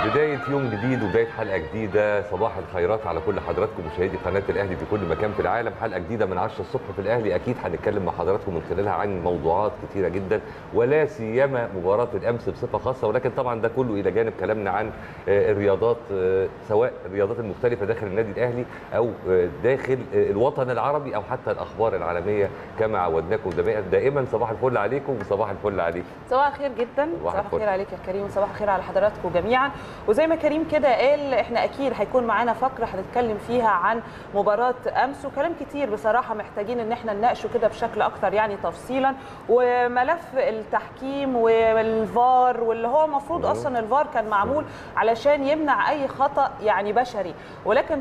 بداية يوم جديد وبداية حلقة جديدة صباح الخيرات على كل حضراتكم مشاهدي قناة الأهلي في كل مكان في العالم حلقة جديدة من 10 الصبح في الأهلي أكيد هنتكلم مع حضراتكم من خلالها عن موضوعات كتيرة جدا ولا سيما مباراة الأمس بصفة خاصة ولكن طبعا ده كله إلى جانب كلامنا عن آه، الرياضات آه، سواء الرياضات المختلفة داخل النادي الأهلي أو آه، داخل آه، الوطن العربي أو حتى الأخبار العالمية كما عودناكم دائما- دائما صباح الفل عليكم وصباح الفل عليك صباح الخير جدا صباح صباح الفل. الخير عليك يا كريم وصباح الخير على حضراتكم جميعا وزي ما كريم كده قال احنا اكيد هيكون معانا فقره هنتكلم فيها عن مباراه امس وكلام كتير بصراحه محتاجين ان احنا نناقشه كده بشكل اكثر يعني تفصيلا وملف التحكيم والفار واللي هو المفروض مم. اصلا الفار كان معمول علشان يمنع اي خطا يعني بشري ولكن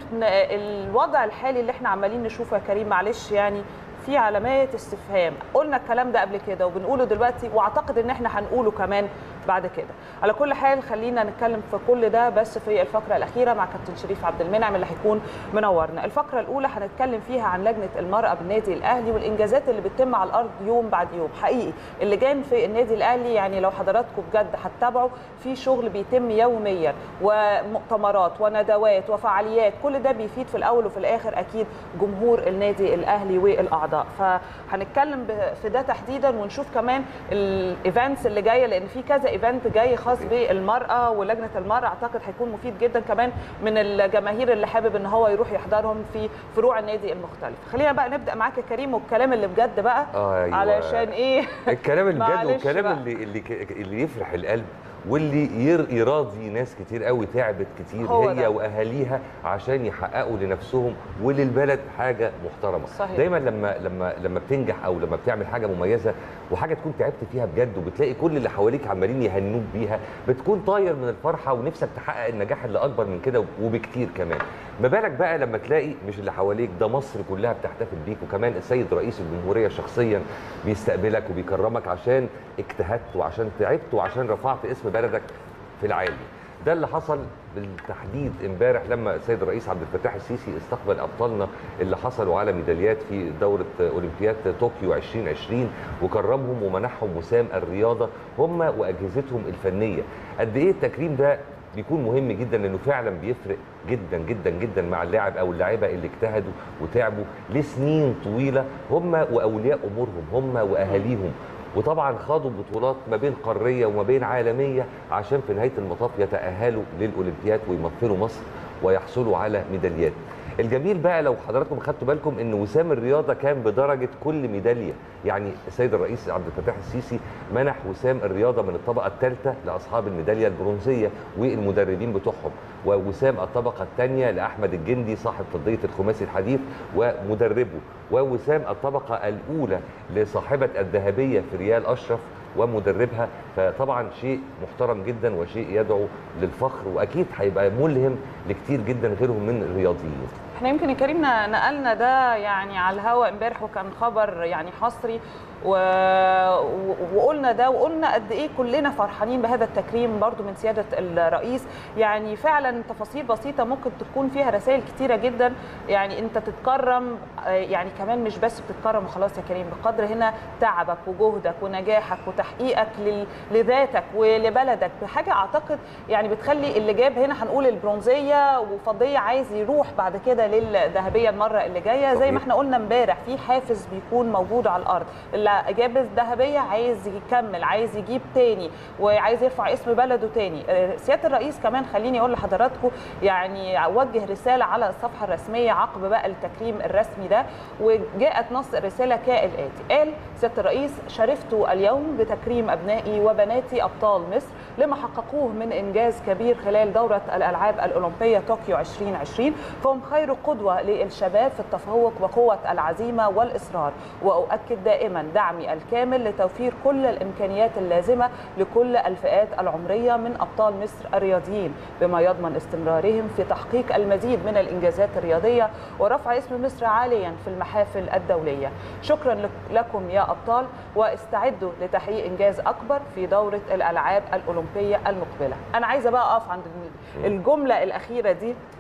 الوضع الحالي اللي احنا عمالين نشوفه يا كريم معلش يعني في علامات استفهام قلنا الكلام ده قبل كده وبنقوله دلوقتي واعتقد ان احنا هنقوله كمان بعد كده على كل حال خلينا نتكلم في كل ده بس في الفقره الاخيره مع كابتن شريف عبد المنعم اللي هيكون منورنا الفقره الاولى هنتكلم فيها عن لجنه المراه بالنادي الاهلي والانجازات اللي بتتم على الارض يوم بعد يوم حقيقي اللجان في النادي الاهلي يعني لو حضراتكم بجد هتتابعوا في شغل بيتم يوميا ومؤتمرات وندوات وفعاليات كل ده بيفيد في الاول وفي الاخر اكيد جمهور النادي الاهلي والاعضاء فهنتكلم ب- في ده تحديدا ونشوف كمان الايفنتس اللي جايه لان في كذا ايفنت جاي خاص بالمراه ولجنه المراه اعتقد هيكون مفيد جدا كمان من الجماهير اللي حابب ان هو يروح يحضرهم في فروع النادي المختلفه خلينا بقى نبدا معاك يا كريم والكلام اللي بجد بقى أيوة. علشان ايه الكلام الجد معلش والكلام بقى. اللي اللي ك- اللي يفرح القلب واللي ير- يراضي ناس كتير قوي تعبت كتير هو هي ده. واهاليها عشان يحققوا لنفسهم وللبلد حاجه محترمه صحيح. دايما لما لما لما بتنجح او لما بتعمل حاجه مميزه وحاجه تكون تعبت فيها بجد وبتلاقي كل اللي حواليك عمالين يهنوك بيها بتكون طاير من الفرحه ونفسك تحقق النجاح اللي اكبر من كده وبكتير كمان ما بالك بقى لما تلاقي مش اللي حواليك ده مصر كلها بتحتفل بيك وكمان السيد رئيس الجمهوريه شخصيا بيستقبلك وبيكرمك عشان اجتهدت وعشان تعبت وعشان رفعت اسم بلدك في العالي ده اللي حصل بالتحديد امبارح لما السيد الرئيس عبد الفتاح السيسي استقبل ابطالنا اللي حصلوا على ميداليات في دوره اولمبياد طوكيو 2020 وكرمهم ومنحهم وسام الرياضه هم واجهزتهم الفنيه قد ايه التكريم ده بيكون مهم جدا لانه فعلا بيفرق جدا جدا جدا مع اللاعب او اللاعبه اللي اجتهدوا وتعبوا لسنين طويله هم واولياء امورهم هم واهاليهم وطبعا خاضوا بطولات ما بين قاريه وما بين عالميه عشان في نهايه المطاف يتاهلوا للاولمبياد ويمثلوا مصر ويحصلوا على ميداليات. الجميل بقى لو حضراتكم خدتوا بالكم ان وسام الرياضه كان بدرجه كل ميداليه، يعني السيد الرئيس عبد الفتاح السيسي منح وسام الرياضه من الطبقه الثالثه لاصحاب الميداليه البرونزيه والمدربين بتوعهم، ووسام الطبقه الثانيه لاحمد الجندي صاحب فضيه الخماسي الحديث ومدربه، ووسام الطبقه الاولى لصاحبه الذهبيه في ريال اشرف ومدربها فطبعا شيء محترم جدا وشيء يدعو للفخر واكيد هيبقى ملهم لكتير جدا غيرهم من الرياضيين احنا يمكن يا كريم نقلنا ده يعني على الهواء امبارح وكان خبر يعني حصري و... و- وقلنا ده وقلنا قد ايه كلنا فرحانين بهذا التكريم برضو من سياده الرئيس يعني فعلا تفاصيل بسيطه ممكن تكون فيها رسائل كتيره جدا يعني انت تتكرم آه، يعني كمان مش بس بتتكرم وخلاص يا كريم بقدر هنا تعبك وجهدك ونجاحك وتحقيقك لل... لذاتك ولبلدك بحاجه اعتقد يعني بتخلي اللي جاب هنا هنقول البرونزيه وفضيه عايز يروح بعد كده للذهبيه المره اللي جايه زي صحيح. ما احنا قلنا امبارح في حافز بيكون موجود على الارض اللي جاب الذهبيه عايز يكمل عايز يجيب تاني وعايز يرفع اسم بلده تاني آه، سياده الرئيس كمان خليني اقول لحضراتكم يعني وجه رساله على الصفحه الرسميه عقب بقى التكريم الرسمي ده وجاءت نص الرساله كالاتي قال سياده الرئيس شرفت اليوم بتكريم ابنائي وبناتي ابطال مصر لما حققوه من انجاز كبير خلال دوره الالعاب الاولمبيه طوكيو 2020 فهم خير قدوه للشباب في التفوق وقوه العزيمه والاصرار واؤكد دائما دعمي الكامل لتوفير كل الامكانيات اللازمه لكل الفئات العمريه من ابطال مصر الرياضيين بما يضمن استمرارهم في تحقيق المزيد من الانجازات الرياضيه ورفع اسم مصر عاليا في المحافل الدوليه شكرا لك- لكم يا ابطال واستعدوا لتحقيق انجاز اكبر في دوره الالعاب الاولمبيه المقبله انا عايزه بقى اقف عند الجمله الاخيره دي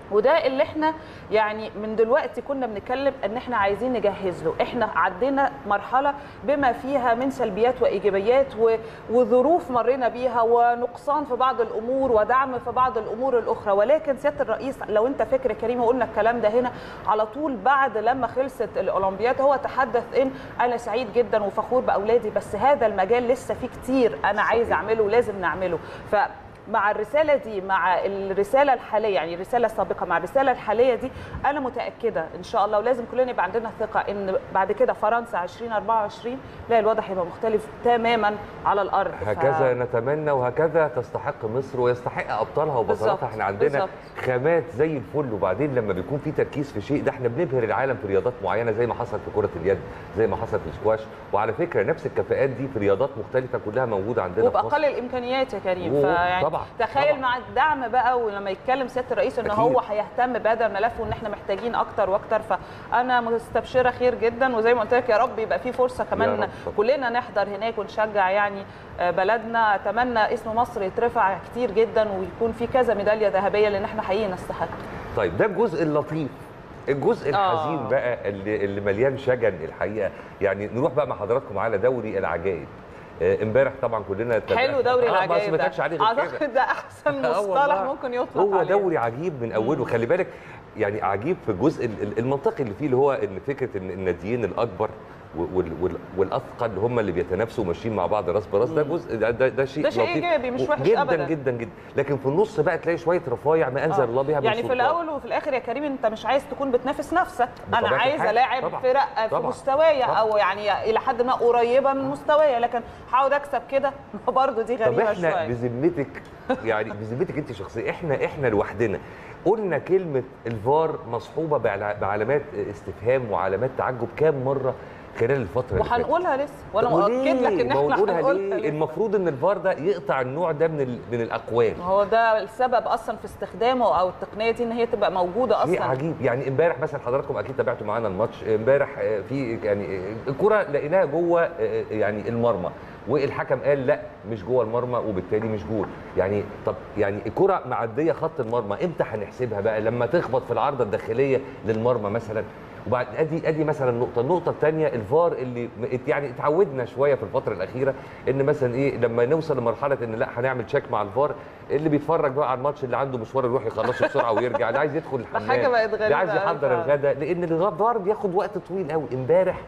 وده اللي احنا يعني من دلوقتي كنا بنتكلم ان احنا عايزين نجهز له احنا عدينا مرحله بما فيها من سلبيات وايجابيات و- وظروف مرينا بيها ونقصان في بعض الامور ودعم في بعض الامور الاخرى ولكن سياده الرئيس لو انت فاكر يا كريم وقلنا الكلام ده هنا على طول بعد لما خلصت الاولمبياد هو تحدث ان انا سعيد جدا وفخور باولادي بس هذا المجال لسه فيه كتير انا عايز اعمله ولازم نعمله ف مع الرساله دي مع الرساله الحاليه يعني الرساله السابقه مع الرساله الحاليه دي انا متاكده ان شاء الله ولازم كلنا يبقى عندنا ثقه ان بعد كده فرنسا 2024 لا الوضع هيبقى مختلف تماما على الارض ف- هكذا نتمنى وهكذا تستحق مصر ويستحق ابطالها بالظبط، وبطلاتها احنا عندنا بالظبط. خامات زي الفل وبعدين لما بيكون في تركيز في شيء ده احنا بنبهر العالم في رياضات معينه زي ما حصل في كره اليد زي ما حصل في السكواش وعلى فكره نفس الكفاءات دي في رياضات مختلفه كلها موجوده عندنا في مصر وباقل الامكانيات يا كريم و- فيعني طبعاً، تخيل طبعاً. مع الدعم بقى ولما يتكلم سياده الرئيس ان أكيد. هو هيهتم بهذا الملف وان احنا محتاجين اكتر واكتر فانا مستبشره خير جدا وزي ما قلت لك يا رب يبقى في فرصه يا كمان رب. كلنا نحضر هناك ونشجع يعني آه، بلدنا اتمنى اسم مصر يترفع كتير جدا ويكون في كذا ميداليه ذهبيه لان احنا حقيقي نستحق طيب ده الجزء اللطيف الجزء آه. الحزين بقى اللي, اللي مليان شجن الحقيقه يعني نروح بقى مع حضراتكم على دوري العجائب آه، امبارح طبعا كلنا تابعنا- حلو دوري آه، بس العجائب ما ده كانش عليه غير كده اعتقد ده احسن آه مصطلح والله. ممكن يطلق هو عليه دوري عجيب من اوله خلي بالك يعني عجيب في الجزء ال- ال- المنطقي اللي فيه اللي هو ان فكره ان الناديين الاكبر وال- وال- والاثقل هم اللي بيتنافسوا وماشيين مع بعض راس براس ده جزء ده, ده, ده شيء ده شيء لطيف إيجابي، مش وحش جدا أبداً. جدا جدا لكن في النص بقى تلاقي شويه رفايع ما انزل آه. الله بها من يعني في سلطان. الاول وفي الاخر يا كريم انت مش عايز تكون بتنافس نفسك انا بطبيعة عايز الحال. الاعب طبعاً. فرق في طبعاً. مستوايا طبعاً. او يعني الى حد ما قريبه من مستوايا لكن هحاول اكسب كده برضه دي طب غريبه احنا شويه بذمتك يعني بذمتك انت شخصيا احنا احنا لوحدنا قلنا كلمه الفار مصحوبه بعلا- بعلامات استفهام وعلامات تعجب كام مره خلال الفتره اللي فاتت وهنقولها لسه وانا طب وليه؟ مؤكد لك ان ما احنا هو نقولها هنقولها ليه؟ لسه. المفروض ان الفار ده يقطع النوع ده من ال- من الاقوال هو ده السبب اصلا في استخدامه او التقنيه دي ان هي تبقى موجوده شيء اصلا عجيب يعني امبارح مثلا حضراتكم اكيد تابعتوا معانا الماتش امبارح آه، في يعني آه، الكره لقيناها جوه آه، يعني المرمى والحكم قال لا مش جوه المرمى وبالتالي مش جول يعني طب يعني الكره معديه خط المرمى امتى هنحسبها بقى لما تخبط في العارضه الداخليه للمرمى مثلا وبعد ادي ادي مثلا نقطه النقطه الثانيه الفار اللي م- يعني اتعودنا شويه في الفتره الاخيره ان مثلا ايه لما نوصل لمرحله ان لا هنعمل تشيك مع الفار اللي بيتفرج بقى على الماتش اللي عنده مشوار يروح يخلصه بسرعه ويرجع اللي عايز يدخل الحمام حاجة بقت غريبة اللي عايز أوي يحضر فعلا. الغداء لان الفار بياخد وقت طويل قوي امبارح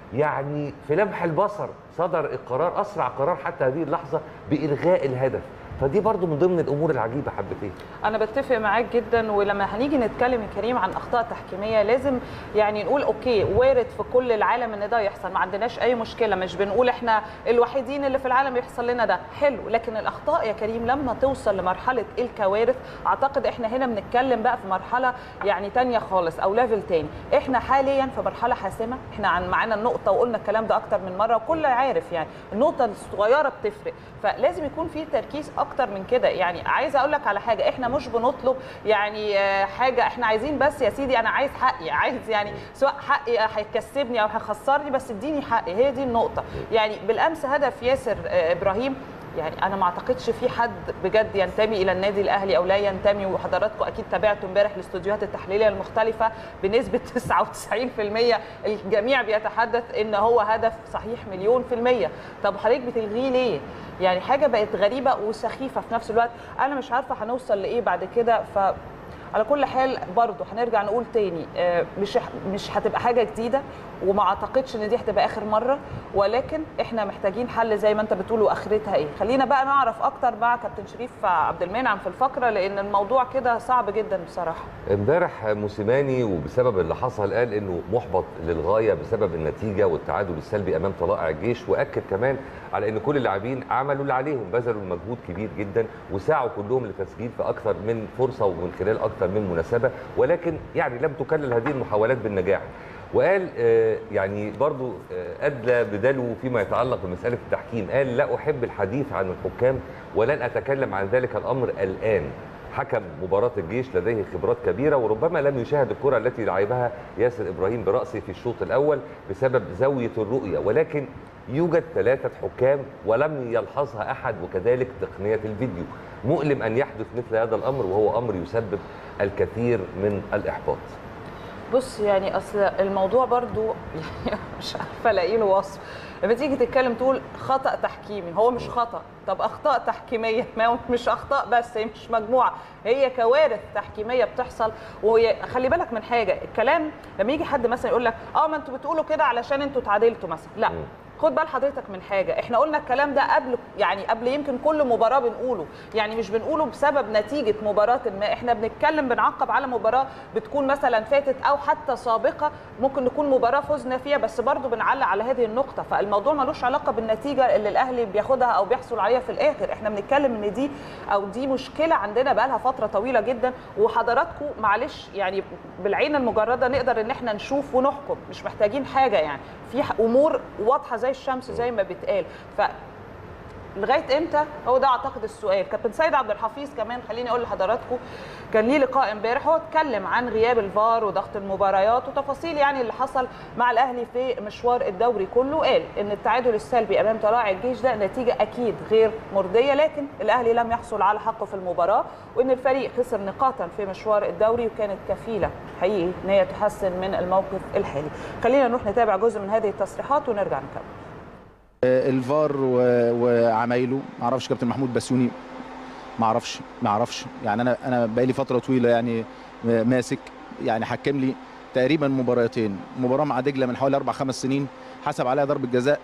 يعني في لمح البصر صدر القرار اسرع قرار حتى هذه اللحظه بالغاء الهدف فدي برضو من ضمن الامور العجيبه حبتين انا بتفق معاك جدا ولما هنيجي نتكلم يا كريم عن اخطاء تحكيميه لازم يعني نقول اوكي وارد في كل العالم ان ده يحصل ما عندناش اي مشكله مش بنقول احنا الوحيدين اللي في العالم يحصل لنا ده حلو لكن الاخطاء يا كريم لما توصل لمرحله الكوارث اعتقد احنا هنا بنتكلم بقى في مرحله يعني تانية خالص او ليفل تاني احنا حاليا في مرحله حاسمه احنا عن معانا النقطه وقلنا الكلام ده اكتر من مره وكل عارف يعني النقطه الصغيره بتفرق فلازم يكون في تركيز اكتر من كده يعني عايزه اقول لك على حاجه احنا مش بنطلب يعني آه، حاجه احنا عايزين بس يا سيدي انا عايز حقي عايز يعني سواء حقي هيكسبني او هيخسرني بس اديني حقي هي دي النقطه يعني بالامس هدف ياسر آه، ابراهيم يعني انا ما اعتقدش في حد بجد ينتمي الى النادي الاهلي او لا ينتمي وحضراتكم اكيد تابعتوا امبارح الاستوديوهات التحليليه المختلفه بنسبه 99% الجميع بيتحدث ان هو هدف صحيح مليون في الميه طب حضرتك بتلغيه ليه يعني حاجه بقت غريبه وسخيفه في نفس الوقت انا مش عارفه هنوصل لايه بعد كده ف على كل حال برضه هنرجع نقول تاني آه، مش مش هتبقى حاجه جديده وما اعتقدش ان دي هتبقى اخر مره ولكن احنا محتاجين حل زي ما انت بتقول واخرتها ايه خلينا بقى نعرف اكتر مع كابتن شريف عبد المنعم في الفقره لان الموضوع كده صعب جدا بصراحه امبارح موسيماني وبسبب اللي حصل قال انه محبط للغايه بسبب النتيجه والتعادل السلبي امام طلائع الجيش واكد كمان على ان كل اللاعبين عملوا اللي عليهم بذلوا مجهود كبير جدا وسعوا كلهم لتسجيل في اكثر من فرصه ومن خلال اكثر من مناسبه ولكن يعني لم تكلل هذه المحاولات بالنجاح وقال آه، يعني برضو آه، ادلى بدلو فيما يتعلق بمساله التحكيم قال لا احب الحديث عن الحكام ولن اتكلم عن ذلك الامر الان حكم مباراة الجيش لديه خبرات كبيرة وربما لم يشاهد الكرة التي لعبها ياسر إبراهيم برأسه في الشوط الأول بسبب زاوية الرؤية ولكن يوجد ثلاثة حكام ولم يلحظها أحد وكذلك تقنية الفيديو مؤلم ان يحدث مثل هذا الامر وهو امر يسبب الكثير من الاحباط بص يعني اصل الموضوع برضو يعني مش عارفه الاقي له وصف لما تيجي تتكلم تقول خطا تحكيمي هو مش خطا طب اخطاء تحكيميه ما هو مش اخطاء بس هي مش مجموعه هي كوارث تحكيميه بتحصل وهي خلي بالك من حاجه الكلام لما يجي حد مثلا يقول لك اه ما انتوا بتقولوا كده علشان انتوا اتعادلتوا مثلا لا مم. خد بال حضرتك من حاجه احنا قلنا الكلام ده قبل يعني قبل يمكن كل مباراه بنقوله يعني مش بنقوله بسبب نتيجه مباراه ما احنا بنتكلم بنعقب على مباراه بتكون مثلا فاتت او حتى سابقه ممكن نكون مباراه فزنا فيها بس برضو بنعلق على هذه النقطه فالموضوع ملوش علاقه بالنتيجه اللي الاهلي بياخدها او بيحصل عليها في الاخر احنا بنتكلم ان دي او دي مشكله عندنا بقالها فتره طويله جدا وحضراتكم معلش يعني بالعين المجرده نقدر ان احنا نشوف ونحكم مش محتاجين حاجه يعني في ح- امور واضحه زي الشمس زي ما بتقال ف لغايه امتى هو ده اعتقد السؤال كابتن سيد عبد الحفيظ كمان خليني اقول لحضراتكم كان ليه لقاء امبارح هو اتكلم عن غياب الفار وضغط المباريات وتفاصيل يعني اللي حصل مع الاهلي في مشوار الدوري كله قال ان التعادل السلبي امام طلائع الجيش ده نتيجه اكيد غير مرضيه لكن الاهلي لم يحصل على حقه في المباراه وان الفريق خسر نقاطا في مشوار الدوري وكانت كفيله حقيقي ان هي تحسن من الموقف الحالي خلينا نروح نتابع جزء من هذه التصريحات ونرجع نكمل الفار و- وعمايله ما اعرفش كابتن محمود بسيوني ما اعرفش ما اعرفش يعني انا انا بقالي فتره طويله يعني ماسك يعني حكم لي تقريبا مباراتين مباراه مع دجله من حوالي اربع خمس سنين حسب عليها ضربه جزاء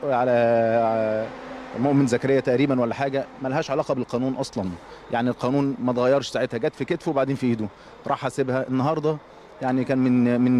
على مؤمن زكريا تقريبا ولا حاجه ملهاش علاقه بالقانون اصلا يعني القانون ما اتغيرش ساعتها جت في كتفه وبعدين في ايده راح حاسبها النهارده يعني كان من من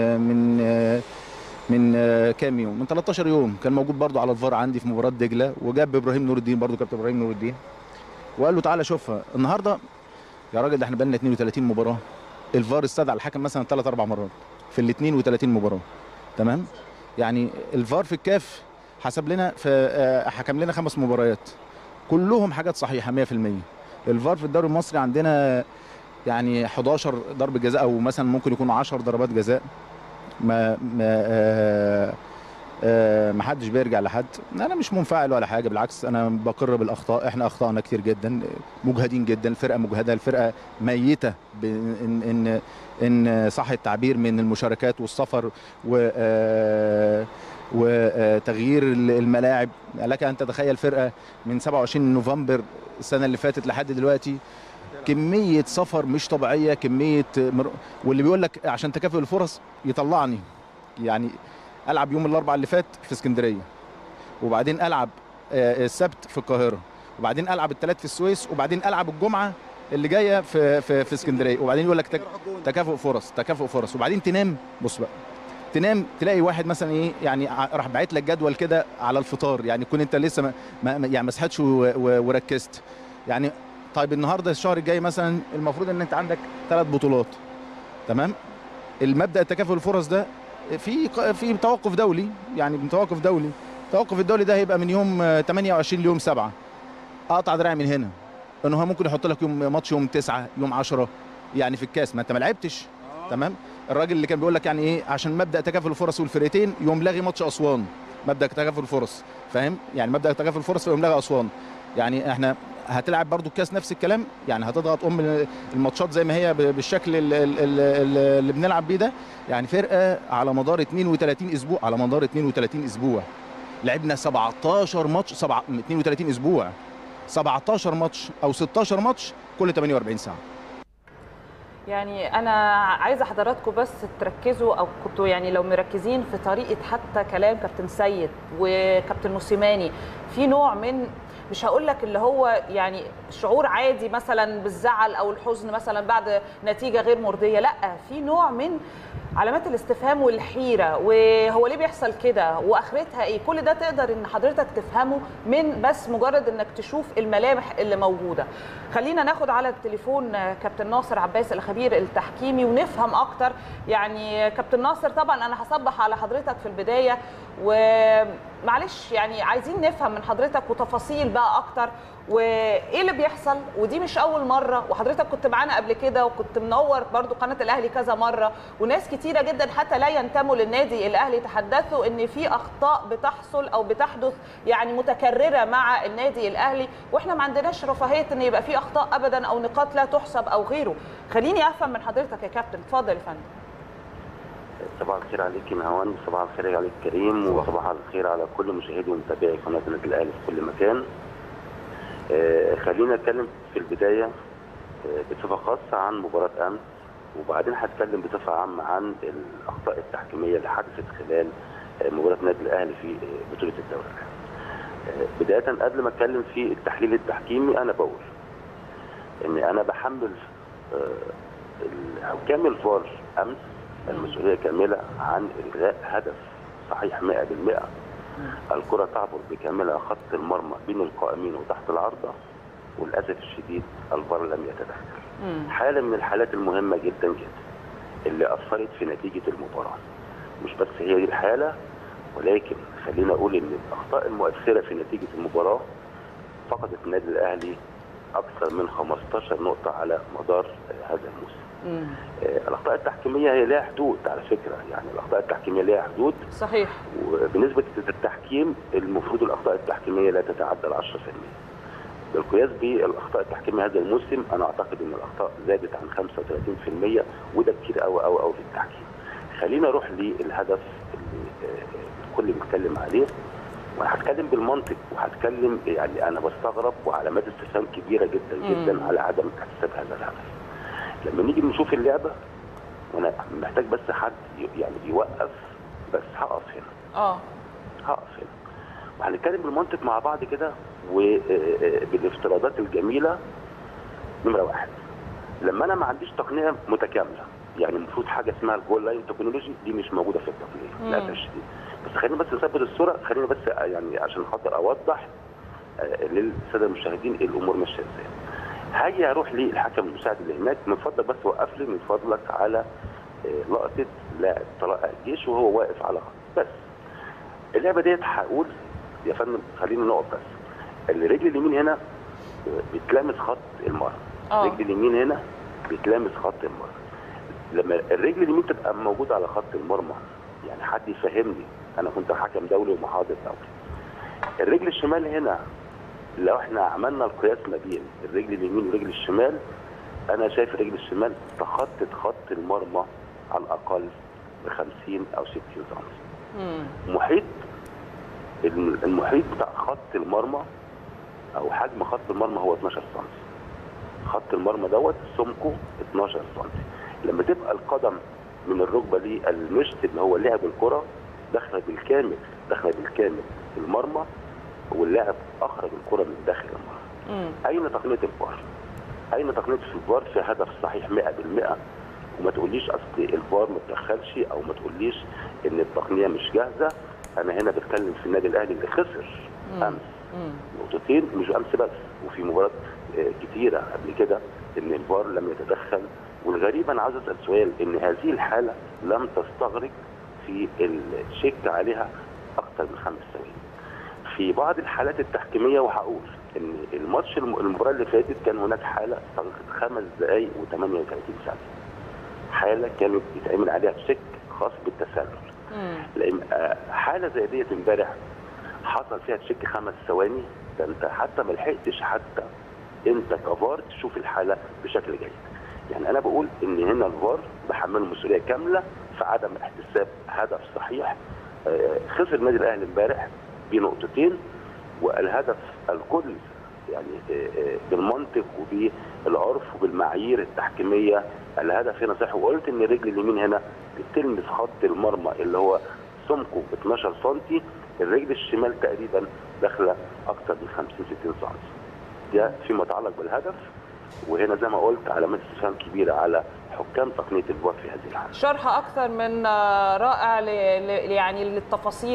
من من آه، كام يوم من 13 يوم كان موجود برضو على الفار عندي في مباراه دجله وجاب ابراهيم نور الدين برضو كابتن ابراهيم نور الدين وقال له تعالى شوفها النهارده يا راجل ده احنا بقالنا 32 مباراه الفار استدعى الحكم مثلا ثلاث اربع مرات في ال 32 مباراه تمام يعني الفار في الكاف حسب لنا في آه، حكم لنا خمس مباريات كلهم حاجات صحيحه 100% الفار في الدوري المصري عندنا يعني 11 ضربه جزاء او مثلا ممكن يكونوا 10 ضربات جزاء ما ما آه آه ما حدش بيرجع لحد انا مش منفعل ولا حاجه بالعكس انا بقر بالاخطاء احنا اخطانا كتير جدا مجهدين جدا الفرقه مجهده الفرقه ميته ب- ان ان ان صح التعبير من المشاركات والسفر و آه، وتغيير الملاعب لك ان تتخيل فرقه من 27 نوفمبر السنه اللي فاتت لحد دلوقتي كميه سفر مش طبيعيه كميه مر... واللي بيقول لك عشان تكافؤ الفرص يطلعني يعني العب يوم الاربعاء اللي فات في اسكندريه وبعدين العب آه، السبت في القاهره وبعدين العب الثلاث في السويس وبعدين العب الجمعه اللي جايه في في, في اسكندريه وبعدين يقول لك تك... تكافؤ فرص تكافؤ فرص وبعدين تنام بص بقى تنام تلاقي واحد مثلا ايه يعني ع- راح باعت لك جدول كده على الفطار يعني تكون انت لسه ما ما ما- يعني ما صحتش و- و- وركزت يعني طيب النهارده الشهر الجاي مثلا المفروض ان انت عندك ثلاث بطولات تمام المبدا التكافؤ الفرص ده في ق- في توقف دولي يعني من توقف دولي التوقف الدولي ده هيبقى من يوم آه، 28 ليوم 7 اقطع دراعي من هنا انه هو ممكن يحط لك يوم ماتش يوم 9 يوم 10 يعني في الكاس ما انت ما لعبتش تمام الراجل اللي كان بيقول لك يعني ايه عشان مبدا تكافؤ الفرص والفرقتين يوم لاغي ماتش اسوان مبدا تكافؤ الفرص فاهم يعني مبدا تكافؤ الفرص في يوم لاغي اسوان يعني احنا هتلعب برضو الكاس نفس الكلام يعني هتضغط ام الماتشات زي ما هي ب- بالشكل ال- ال- ال- اللي بنلعب بيه ده يعني فرقه على مدار 32 اسبوع على مدار 32 اسبوع لعبنا 17 ماتش سبعة 32 اسبوع 17 ماتش او 16 ماتش كل 48 ساعه يعني انا عايزه حضراتكم بس تركزوا او كنتوا يعني لو مركزين في طريقه حتى كلام كابتن سيد وكابتن موسيماني في نوع من مش هقول لك اللي هو يعني شعور عادي مثلا بالزعل او الحزن مثلا بعد نتيجه غير مرضيه لا في نوع من علامات الاستفهام والحيره وهو ليه بيحصل كده واخرتها ايه كل ده تقدر ان حضرتك تفهمه من بس مجرد انك تشوف الملامح اللي موجوده خلينا ناخد على التليفون كابتن ناصر عباس الخبير التحكيمي ونفهم اكتر يعني كابتن ناصر طبعا انا هصبح على حضرتك في البدايه ومعلش يعني عايزين نفهم من حضرتك وتفاصيل بقى اكتر وايه اللي بيحصل ودي مش اول مره وحضرتك كنت معانا قبل كده وكنت منور برضو قناه الاهلي كذا مره وناس كتيره جدا حتى لا ينتموا للنادي الاهلي تحدثوا ان في اخطاء بتحصل او بتحدث يعني متكرره مع النادي الاهلي واحنا ما عندناش رفاهيه ان يبقى في اخطاء ابدا او نقاط لا تحسب او غيره خليني افهم من حضرتك يا كابتن اتفضل يا فندم صباح الخير عليك مهوان صباح الخير عليك كريم وصباح الخير على كل مشاهدي ومتابعي قناه النادي الاهلي في كل مكان آه خلينا نتكلم في البدايه آه بصفه خاصه عن مباراه امس وبعدين هتكلم بصفه عامه عن الاخطاء التحكيميه اللي حدثت خلال آه مباراه النادي الاهلي في بطوله الدوري بدايه قبل ما اتكلم في التحليل التحكيمي انا بقول ان انا بحمل حكام الفار امس المسؤوليه كامله عن الغاء هدف صحيح 100% الكره تعبر بكاملها خط المرمى بين القائمين وتحت العارضه وللاسف الشديد الفار لم يتدخل حاله من الحالات المهمه جدا جدا اللي اثرت في نتيجه المباراه مش بس هي دي الحاله ولكن خلينا اقول ان الاخطاء المؤثره في نتيجه المباراه فقدت النادي الاهلي اكثر من 15 نقطه على مدار هذا الموسم آه الاخطاء التحكيميه هي لها حدود على فكره يعني الاخطاء التحكيميه لها حدود صحيح وبنسبه التحكيم المفروض الاخطاء التحكيميه لا تتعدى ال 10% بالقياس بالاخطاء التحكيميه هذا الموسم انا اعتقد ان الاخطاء زادت عن 35% وده كتير قوي قوي قوي في التحكيم خلينا نروح للهدف اللي الكل بيتكلم عليه وانا هتكلم بالمنطق وهتكلم يعني انا بستغرب وعلامات استفهام كبيره جدا جدا مم. على عدم احتساب هذا الهدف لما نيجي نشوف اللعبه وانا محتاج بس حد يعني يوقف بس هقف هنا اه هقف هنا وهنتكلم بالمنطق مع بعض كده وبالافتراضات الجميله نمره واحد لما انا ما عنديش تقنيه متكامله يعني المفروض حاجه اسمها الجول لاين تكنولوجي دي مش موجوده في التقنيه للاسف الشديد بس خلينا بس نثبت الصوره خلينا بس يعني عشان خاطر اوضح للساده المشاهدين الامور ماشيه ازاي هاجي اروح للحكم المساعد اللي هناك من فضلك بس وقف لي من فضلك على لقطه لاعب طلائع الجيش وهو واقف على خط بس اللعبه ديت هقول يا فندم خلينا نقف بس الرجل اليمين هنا بتلامس خط المرمى الرجل اليمين هنا بتلامس خط المرمى لما الرجل اليمين تبقى موجوده على خط المرمى يعني حد يفهمني انا كنت حكم دولي ومحاضر دولي الرجل الشمال هنا لو احنا عملنا القياس ما بين الرجل اليمين والرجل الشمال انا شايف الرجل الشمال تخطت خط المرمى على الاقل ب 50 او 60 سم محيط المحيط بتاع خط المرمى او حجم خط المرمى هو 12 سم خط المرمى دوت سمكه 12 سم لما تبقى القدم من الركبه للمشط اللي هو لعب الكره داخله بالكامل داخله بالكامل في المرمى واللاعب اخرج الكره من داخل المرمى. اين تقنيه الفار؟ اين تقنيه الفار في هدف صحيح 100% وما تقوليش اصل الفار ما تدخلش او ما تقوليش ان التقنيه مش جاهزه انا هنا بتكلم في النادي الاهلي اللي خسر امس نقطتين مش امس بس وفي مباريات كتيره قبل كده ان الفار لم يتدخل والغريب انا عاوز اسال سؤال ان هذه الحاله لم تستغرق في الشيك عليها اكثر من خمس ثواني. في بعض الحالات التحكيميه وهقول ان الماتش المباراه اللي فاتت كان هناك حاله استغرقت خمس دقائق و38 ثانيه. حاله كانت بيتعمل عليها تشيك خاص بالتسلل. لان حاله زي ديت امبارح حصل فيها تشيك خمس ثواني ده انت حتى ما لحقتش حتى انت كفار تشوف الحاله بشكل جيد. يعني انا بقول ان هنا الفار بحمله مسؤوليه كامله في عدم احتساب هدف صحيح خسر النادي الاهلي امبارح بنقطتين والهدف الكل يعني بالمنطق وبالعرف وبالمعايير التحكيميه الهدف هنا صحيح وقلت ان الرجل اليمين هنا بتلمس خط المرمى اللي هو سمكه 12 سم الرجل الشمال تقريبا داخله اكثر من 50 60 سم ده فيما يتعلق بالهدف وهنا زي ما قلت علامات استفهام كبيره على حكام تقنيه الفار في هذه الحاله. شرح اكثر من رائع ل... يعني للتفاصيل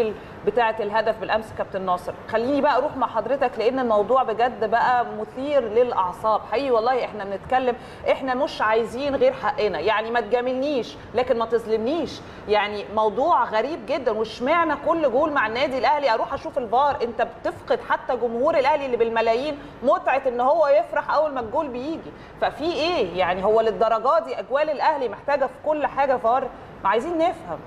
بتاعه الهدف بالامس كابتن ناصر خليني بقى اروح مع حضرتك لان الموضوع بجد بقى مثير للاعصاب حقيقي والله احنا بنتكلم احنا مش عايزين غير حقنا يعني ما تجاملنيش لكن ما تظلمنيش يعني موضوع غريب جدا واشمعنى كل جول مع النادي الاهلي اروح اشوف الفار انت بتفقد حتى جمهور الاهلي اللي بالملايين متعه ان هو يفرح اول ما الجول بيجي ففي ايه يعني هو للدرجه دي اجوال الاهلي محتاجه في كل حاجه فار ما عايزين نفهم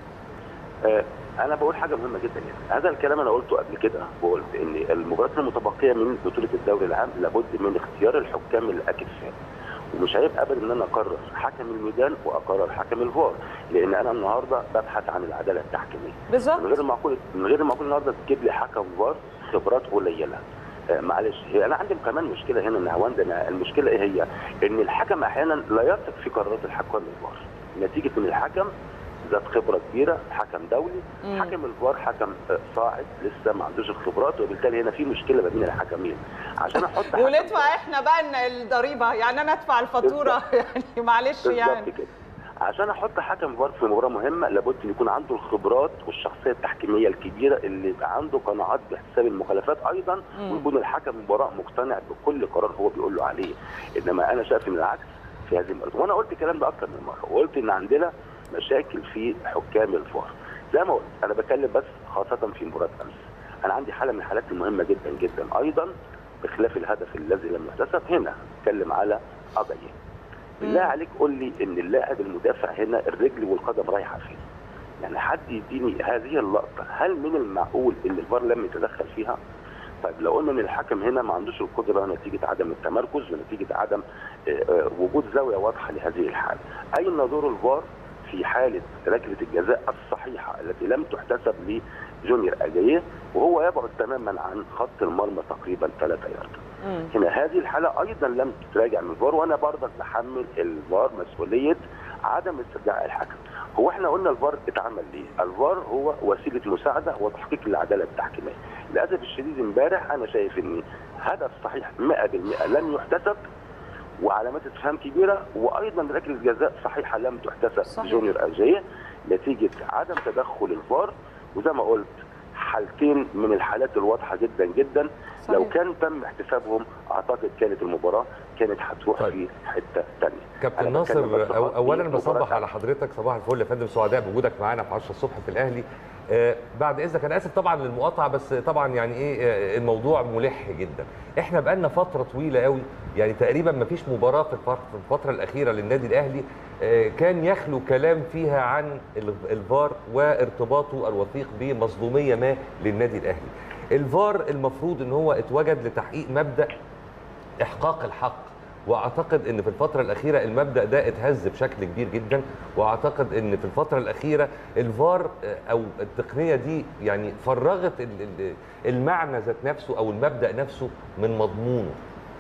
آه، انا بقول حاجه مهمه جدا يعني هذا الكلام انا قلته قبل كده وقلت ان المباريات المتبقيه من بطوله الدوري العام لابد من اختيار الحكام الاكفاء ومش عيب ابدا ان انا اقرر حكم الميدان واقرر حكم الفار لان انا النهارده ببحث عن العداله التحكيميه بالظبط من غير المعقول من غير المعقول النهارده تجيب لي حكم فار خبرات قليله آه، معلش هي انا عندي كمان مشكله هنا ان عندنا المشكله ايه هي؟ ان الحكم احيانا لا يثق في قرارات الحكام الفار نتيجه ان الحكم ذات خبره كبيره حكم دولي مم. حكم الفار حكم آه، صاعد لسه ما عندوش الخبرات وبالتالي هنا في مشكله ما بين الحكمين عشان احط حكم وندفع احنا بقى إن الضريبه يعني انا ادفع الفاتوره يعني معلش يعني بالظبط كده عشان احط حكم فار في مباراه مهمه لابد ان يكون عنده الخبرات والشخصيه التحكيميه الكبيره اللي يبقى عنده قناعات باحتساب المخالفات ايضا مم. ويكون الحكم المباراه مقتنع بكل قرار هو بيقول له عليه انما انا شايف ان العكس في هذه المباراه وانا قلت الكلام ده اكتر من مره وقلت ان عندنا مشاكل في حكام الفار زي ما قلت انا بتكلم بس خاصه في مباراه امس انا عندي حاله من الحالات المهمه جدا جدا ايضا بخلاف الهدف الذي لم يحتسب هنا اتكلم على قضيه بالله مم. عليك قول لي ان اللاعب المدافع هنا الرجل والقدم رايحه فين يعني حد يديني هذه اللقطه هل من المعقول ان الفار لم يتدخل فيها طيب لو قلنا ان الحكم هنا ما عندوش القدره نتيجه عدم التمركز ونتيجه عدم آه، آه، وجود زاويه واضحه لهذه الحاله اين دور الفار في حاله ركله الجزاء الصحيحه التي لم تحتسب لجونيور اجاييه وهو يبعد تماما عن خط المرمى تقريبا 3 يارد مم. هنا هذه الحالة أيضا لم تتراجع من الفار وأنا برضك بحمل الفار مسؤولية عدم استرجاع الحكم. هو احنا قلنا الفار اتعمل ليه؟ الفار هو وسيلة مساعدة وتحقيق العدالة التحكيمية. للأسف الشديد امبارح أنا شايف إن هدف صحيح 100% لم يحتسب وعلامات استفهام كبيرة وأيضا ركلة جزاء صحيحة لم تحتسب صحيح. جونيور أجاية نتيجة عدم تدخل الفار وزي ما قلت حالتين من الحالات الواضحة جدا جدا لو صحيح. كان تم احتسابهم اعتقد كانت المباراه كانت هتروح طيب. في حته ثانيه كابتن أنا بتكلم ناصر بس أو في اولا مباراة بصبح على أمس. حضرتك صباح الفل يا فندم سعداء بوجودك معانا في 10 الصبح في الاهلي آه، بعد اذنك انا اسف طبعا للمقاطعه بس طبعا يعني ايه آه، الموضوع ملح جدا احنا بقالنا فتره طويله قوي يعني تقريبا ما فيش مباراه في الفر- في الفتره الاخيره للنادي الاهلي آه، كان يخلو كلام فيها عن ال- الفار وارتباطه الوثيق بمظلوميه ما للنادي الاهلي الفار المفروض ان هو اتوجد لتحقيق مبدا احقاق الحق واعتقد ان في الفتره الاخيره المبدا ده اتهز بشكل كبير جدا واعتقد ان في الفتره الاخيره الفار آه، او التقنيه دي يعني فرغت ال- ال- المعنى ذات نفسه او المبدا نفسه من مضمونه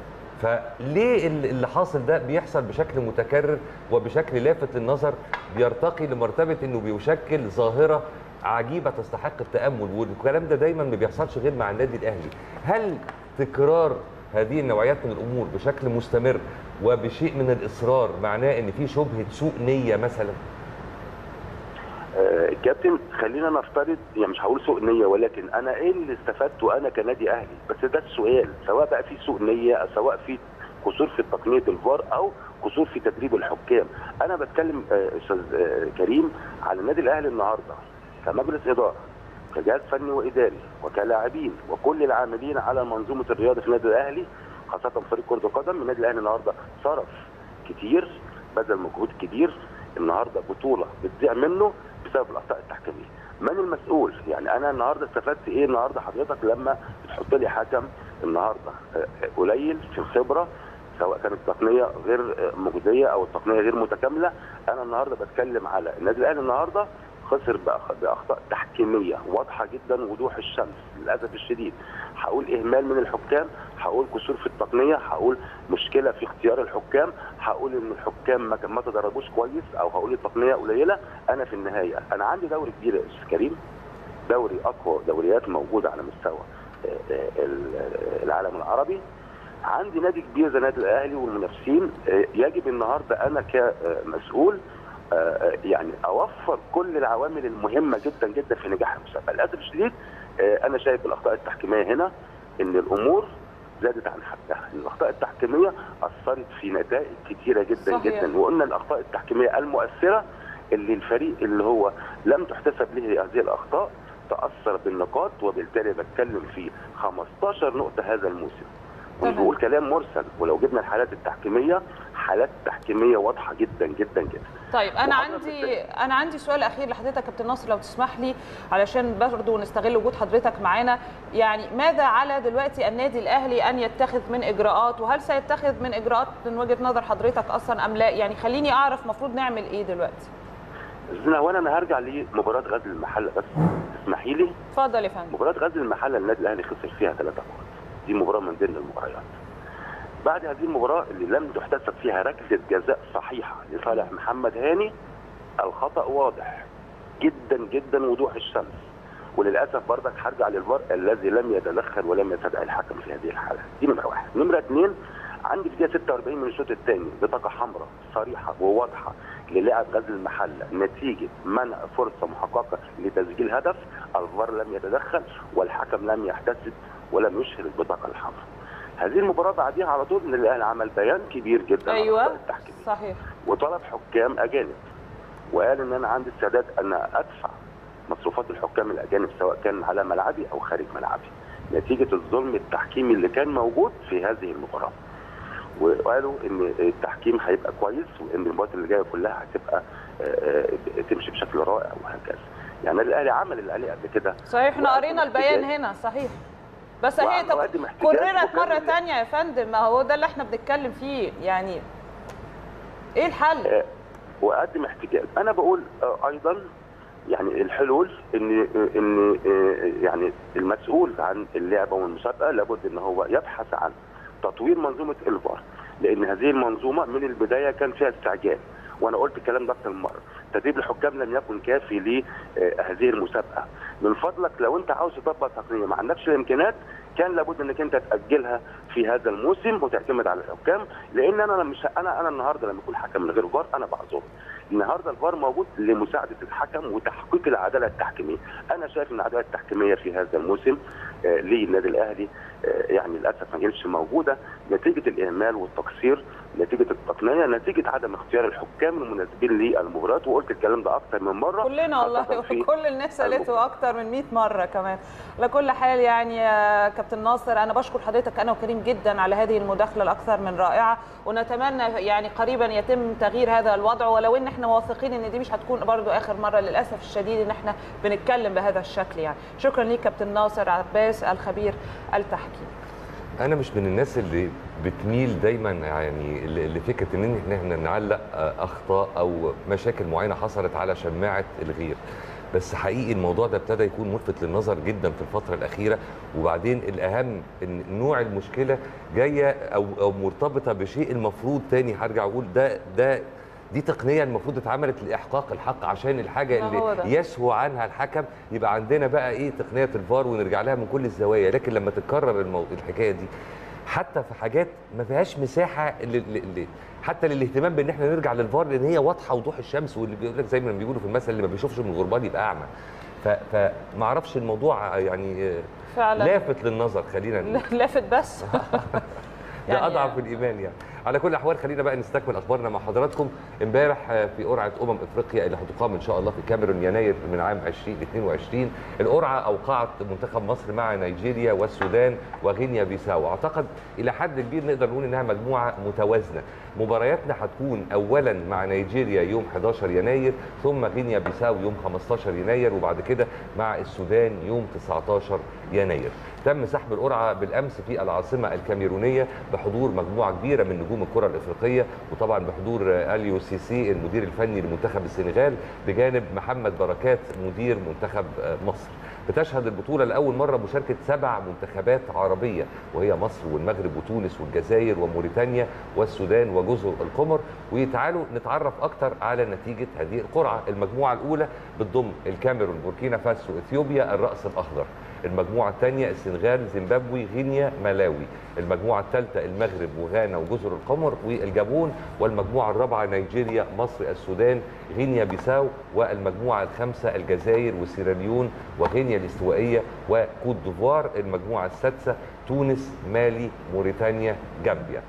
فليه ال- اللي حاصل ده بيحصل بشكل متكرر وبشكل لافت للنظر بيرتقي لمرتبه انه بيشكل ظاهره عجيبه تستحق التامل والكلام ده دايما ما بيحصلش غير مع النادي الاهلي هل تكرار هذه النوعيات من الامور بشكل مستمر وبشيء من الاصرار معناه ان في شبهه سوء نيه مثلا آه، كابتن خلينا نفترض يعني مش هقول سوء نيه ولكن انا ايه اللي استفدته انا كنادي اهلي بس ده السؤال سواء بقى في سوء نيه أو سواء في قصور في تقنيه الفار او قصور في تدريب الحكام انا بتكلم آه، استاذ آه، كريم على النادي الاهلي النهارده كمجلس اداره كجهاز فني واداري وكلاعبين وكل العاملين على منظومه الرياضه في النادي الاهلي خاصه فريق كره القدم النادي الاهلي النهارده صرف كتير بذل مجهود كبير النهارده بطوله بتضيع منه بسبب الاخطاء التحكيميه من المسؤول يعني انا النهارده استفدت ايه النهارده حضرتك لما بتحط لي حكم النهارده آه، قليل في الخبره سواء كانت التقنيه غير آه، مجديه او التقنيه غير متكامله انا النهارده بتكلم على النادي الاهلي النهارده خسر بأخ- باخطاء تحكيميه واضحه جدا وضوح الشمس للاسف الشديد هقول اهمال من الحكام هقول قصور في التقنيه هقول مشكله في اختيار الحكام هقول ان الحكام ما ما تدربوش كويس او هقول التقنيه قليله انا في النهايه انا عندي دوري كبير يا استاذ كريم دوري اقوى دوريات موجوده على مستوى آه، آه، ال- العالم العربي عندي نادي كبير زي النادي الاهلي والمنافسين آه، يجب النهارده انا كمسؤول آه، آه، يعني اوفر كل العوامل المهمه جدا جدا في نجاح المسابقه للاسف الشديد آه، انا شايف الاخطاء التحكيميه هنا ان الامور زادت عن حدها الاخطاء التحكيميه اثرت في نتائج كتيره جدا صحيح. جدا وقلنا الاخطاء التحكيميه المؤثره اللي الفريق اللي هو لم تحتسب له هذه الاخطاء تاثر بالنقاط وبالتالي بتكلم في 15 نقطه هذا الموسم مش تمام. بقول كلام مرسل ولو جبنا الحالات التحكيميه حالات تحكيميه واضحه جدا جدا جدا طيب انا وعلى عندي انا عندي سؤال اخير لحضرتك يا كابتن ناصر لو تسمح لي علشان برضه نستغل وجود حضرتك معانا يعني ماذا على دلوقتي النادي الاهلي ان يتخذ من اجراءات وهل سيتخذ من اجراءات من وجهه نظر حضرتك اصلا ام لا يعني خليني اعرف المفروض نعمل ايه دلوقتي زينة وانا انا هرجع لمباراه غزل المحله بس تسمحي لي اتفضل يا فندم مباراه غزل المحله النادي الاهلي خسر فيها ثلاثة نقاط دي مباراه من ضمن المباريات بعد هذه المباراه اللي لم تحتسب فيها ركله جزاء صحيحه لصالح محمد هاني الخطا واضح جدا جدا وضوح الشمس وللاسف برضك هرجع للفار الذي لم يتدخل ولم يستدعي الحكم في هذه الحاله دي نمره واحد نمره اثنين عندي في دقيقه 46 من الشوط الثاني بطاقه حمراء صريحه وواضحه للاعب غزل المحله نتيجه منع فرصه محققه لتسجيل هدف الفار لم يتدخل والحكم لم يحتسب ولم يشهر البطاقه الحمراء هذه المباراه بعديها على طول ان الاهلي عمل بيان كبير جدا عن ايوه الأخطاء التحكيميه صحيح وطلب حكام اجانب وقال ان انا عندي استعداد ان ادفع مصروفات الحكام الاجانب سواء كان على ملعبي او خارج ملعبي نتيجه الظلم التحكيمي اللي كان موجود في هذه المباراه وقالوا ان التحكيم هيبقى كويس وان المباريات اللي جايه كلها هتبقى آه، آه، تمشي بشكل رائع وهكذا يعني الاهلي عمل اللي عليه قبل كده صحيح احنا وقدم قرينا البيان احتجاج. هنا صحيح بس هي وعمل- طب وقدم احتجاج كررت مره وكان- تانية يا فندم ما هو ده اللي احنا بنتكلم فيه يعني ايه الحل آه، واقدم احتجاج انا بقول آه، ايضا يعني الحلول ان ان آه، يعني المسؤول عن اللعبه والمسابقه لابد ان هو يبحث عن تطوير منظومه الفار لان هذه المنظومه من البدايه كان فيها استعجال وانا قلت الكلام ده اكثر من مره تدريب الحكام لم يكن كافي لهذه المسابقه من فضلك لو انت عاوز تطبق تقنيه ما عندكش الامكانيات كان لابد انك انت تاجلها في هذا الموسم وتعتمد على الحكام لان انا مش انا انا النهارده لما يكون حكم من غير فار انا بعذره النهارده الفار موجود لمساعده الحكم وتحقيق العداله التحكيميه انا شايف ان العداله التحكيميه في هذا الموسم آه، للنادي الاهلي آه، يعني للاسف ما كانتش موجوده نتيجه الاهمال والتقصير نتيجه التقنيه نتيجه عدم اختيار الحكام المناسبين للمباريات وقلت الكلام ده اكتر من مره كلنا والله خاصة في كل الناس قالته اكتر من 100 مره كمان على كل حال يعني يا كابتن ناصر انا بشكر حضرتك انا وكريم جدا على هذه المداخله الاكثر من رائعه ونتمنى يعني قريبا يتم تغيير هذا الوضع ولو ان احنا واثقين ان دي مش هتكون برضو اخر مره للاسف الشديد ان احنا بنتكلم بهذا الشكل يعني شكرا ليك كابتن ناصر عباس الخبير التحكيم انا مش من الناس اللي بتميل دايما يعني ل- لفكره ان احنا نعلق آه، اخطاء او مشاكل معينه حصلت على شماعه الغير بس حقيقي الموضوع ده ابتدى يكون ملفت للنظر جدا في الفتره الاخيره وبعدين الاهم ان نوع المشكله جايه او او مرتبطه بشيء المفروض تاني هرجع اقول ده ده دي تقنيه المفروض اتعملت لاحقاق الحق عشان الحاجه ما هو اللي ده. يسهو عنها الحكم يبقى عندنا بقى ايه تقنيه الفار ونرجع لها من كل الزوايا لكن لما تتكرر المو... الحكايه دي حتى في حاجات ما فيهاش مساحه ل... ل... ل... حتى للاهتمام بان احنا نرجع للفار لان هي واضحه وضوح الشمس واللي بيقول لك زي ما بيقولوا في المثل اللي ما بيشوفش من الغربال يبقى اعمى ف... فما اعرفش الموضوع يعني آه، فعلا لافت للنظر خلينا نقول لافت بس ده يعني- اضعف الايمان يعني على كل الاحوال خلينا بقى نستكمل اخبارنا مع حضراتكم امبارح آه، في قرعه امم افريقيا اللي هتقام ان شاء الله في كاميرون يناير من عام 2022 القرعه اوقعت منتخب مصر مع نيجيريا والسودان وغينيا بيساو اعتقد الى حد كبير نقدر نقول انها مجموعه متوازنه مبارياتنا هتكون اولا مع نيجيريا يوم 11 يناير ثم غينيا بيساو يوم 15 يناير وبعد كده مع السودان يوم 19 يناير تم سحب القرعه بالامس في العاصمه الكاميرونيه بحضور مجموعه كبيره من نجوم الكره الافريقيه وطبعا بحضور آه، اليو سي سي المدير الفني لمنتخب السنغال بجانب محمد بركات مدير منتخب آه، مصر بتشهد البطوله لاول مره مشاركه سبع منتخبات عربيه وهي مصر والمغرب وتونس والجزائر وموريتانيا والسودان وجزر القمر وتعالوا نتعرف اكتر على نتيجه هذه القرعه المجموعه الاولى بتضم الكاميرون بوركينا فاسو اثيوبيا الراس الاخضر المجموعه الثانيه السنغال زيمبابوي غينيا ملاوي المجموعه الثالثه المغرب وغانا وجزر القمر والجابون والمجموعه الرابعه نيجيريا مصر السودان غينيا بيساو والمجموعه الخامسه الجزائر وسيراليون وغينيا الاستوائيه وكوت ديفوار المجموعه السادسه تونس مالي موريتانيا جامبيا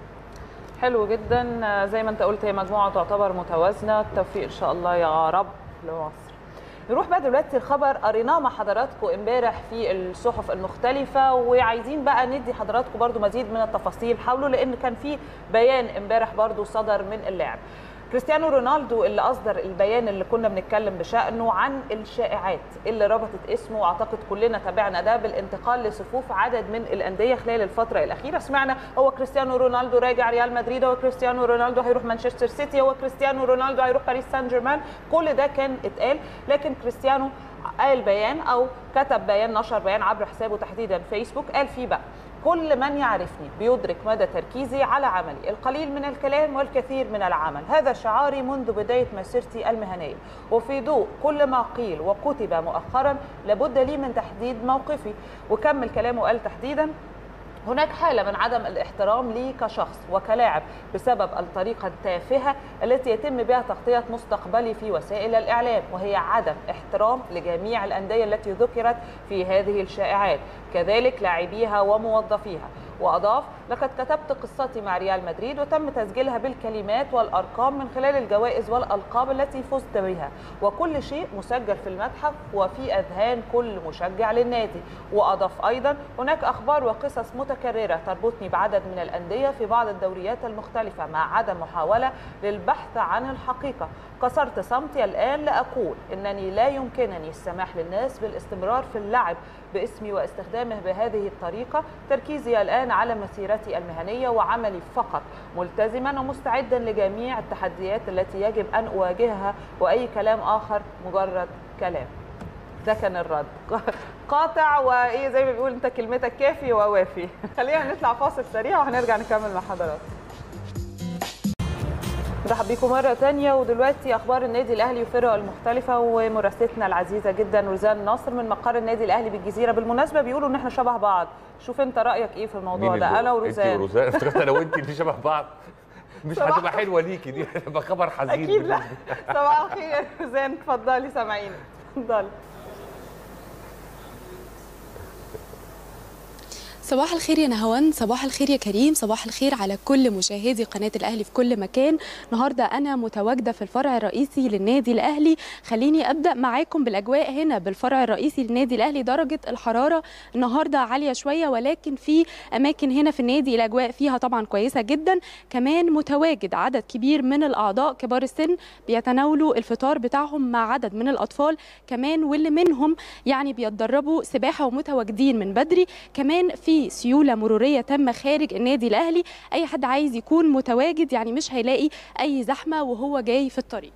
حلو جدا آه، زي ما انت قلت هي مجموعه تعتبر متوازنه التوفيق ان شاء الله يا رب لمصر نروح بقى دلوقتي الخبر قريناه مع حضراتكم امبارح في الصحف المختلفه وعايزين بقى ندي حضراتكم برضو مزيد من التفاصيل حوله لان كان في بيان امبارح برضو صدر من اللاعب كريستيانو رونالدو اللي اصدر البيان اللي كنا بنتكلم بشانه عن الشائعات اللي ربطت اسمه واعتقد كلنا تابعنا ده بالانتقال لصفوف عدد من الانديه خلال الفتره الاخيره سمعنا هو كريستيانو رونالدو راجع ريال مدريد هو كريستيانو رونالدو هيروح مانشستر سيتي هو كريستيانو رونالدو هيروح باريس سان جيرمان كل ده كان اتقال لكن كريستيانو قال بيان او كتب بيان نشر بيان عبر حسابه تحديدا فيسبوك قال فيه بقى كل من يعرفني بيدرك مدى تركيزي على عملي القليل من الكلام والكثير من العمل هذا شعاري منذ بداية مسيرتي المهنية وفي ضوء كل ما قيل وكتب مؤخرا لابد لي من تحديد موقفي وكمل كلامه قال تحديدا هناك حالة من عدم الاحترام لي كشخص وكلاعب بسبب الطريقة التافهة التي يتم بها تغطية مستقبلي في وسائل الإعلام وهي عدم احترام لجميع الأندية التي ذكرت في هذه الشائعات كذلك لاعبيها وموظفيها واضاف لقد كتبت قصتي مع ريال مدريد وتم تسجيلها بالكلمات والارقام من خلال الجوائز والالقاب التي فزت بها وكل شيء مسجل في المتحف وفي اذهان كل مشجع للنادي واضاف ايضا هناك اخبار وقصص متكرره تربطني بعدد من الانديه في بعض الدوريات المختلفه مع عدم محاوله للبحث عن الحقيقه كسرت صمتي الان لاقول انني لا يمكنني السماح للناس بالاستمرار في اللعب باسمي واستخدامه بهذه الطريقه تركيزي الان على مسيرتي المهنيه وعملي فقط ملتزما ومستعدا لجميع التحديات التي يجب ان اواجهها واي كلام اخر مجرد كلام ده كان الرد قاطع وايه زي ما بيقول انت كلمتك كافي ووافي خلينا نطلع فاصل سريع وهنرجع نكمل مع حضراتكم مرحبا بيكم مرة تانية ودلوقتي أخبار النادي الأهلي وفرقه المختلفة ومراسلتنا العزيزة جدا روزان ناصر من مقر النادي الأهلي بالجزيرة بالمناسبة بيقولوا إن إحنا شبه بعض شوف أنت رأيك إيه في الموضوع مين ده اللي- أنا انت وروزان وروزان افتكرت انا وانت اللي شبه بعض مش صباح هتبقى حلوه ليكي دي هتبقى خبر حزين أكيد لا بالنسبة لي. صباح الخير يا روزان اتفضلي سامعينك اتفضلي صباح الخير يا نهوان صباح الخير يا كريم صباح الخير على كل مشاهدي قناة الأهلي في كل مكان النهاردة أنا متواجدة في الفرع الرئيسي للنادي الأهلي خليني أبدأ معاكم بالأجواء هنا بالفرع الرئيسي للنادي الأهلي درجة الحرارة النهاردة عالية شوية ولكن في أماكن هنا في النادي الأجواء فيها طبعا كويسة جدا كمان متواجد عدد كبير من الأعضاء كبار السن بيتناولوا الفطار بتاعهم مع عدد من الأطفال كمان واللي منهم يعني بيتدربوا سباحة ومتواجدين من بدري كمان في سيوله مروريه تامه خارج النادي الاهلي اي حد عايز يكون متواجد يعني مش هيلاقي اي زحمه وهو جاي في الطريق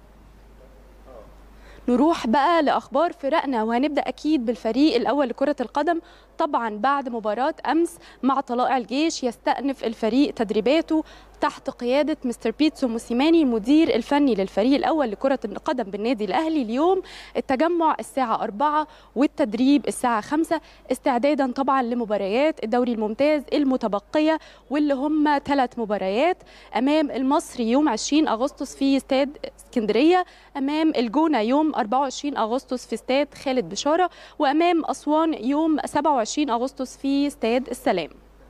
نروح بقى لاخبار فرقنا وهنبدا اكيد بالفريق الاول لكره القدم طبعا بعد مباراه امس مع طلائع الجيش يستأنف الفريق تدريباته تحت قيادة مستر بيتسو موسيماني المدير الفني للفريق الأول لكرة القدم بالنادي الأهلي اليوم التجمع الساعة 4 والتدريب الساعة 5 استعدادا طبعا لمباريات الدوري الممتاز المتبقية واللي هم ثلاث مباريات أمام المصري يوم 20 أغسطس في استاد اسكندرية أمام الجونة يوم 24 أغسطس في استاد خالد بشارة وأمام أسوان يوم 27 أغسطس في استاد السلام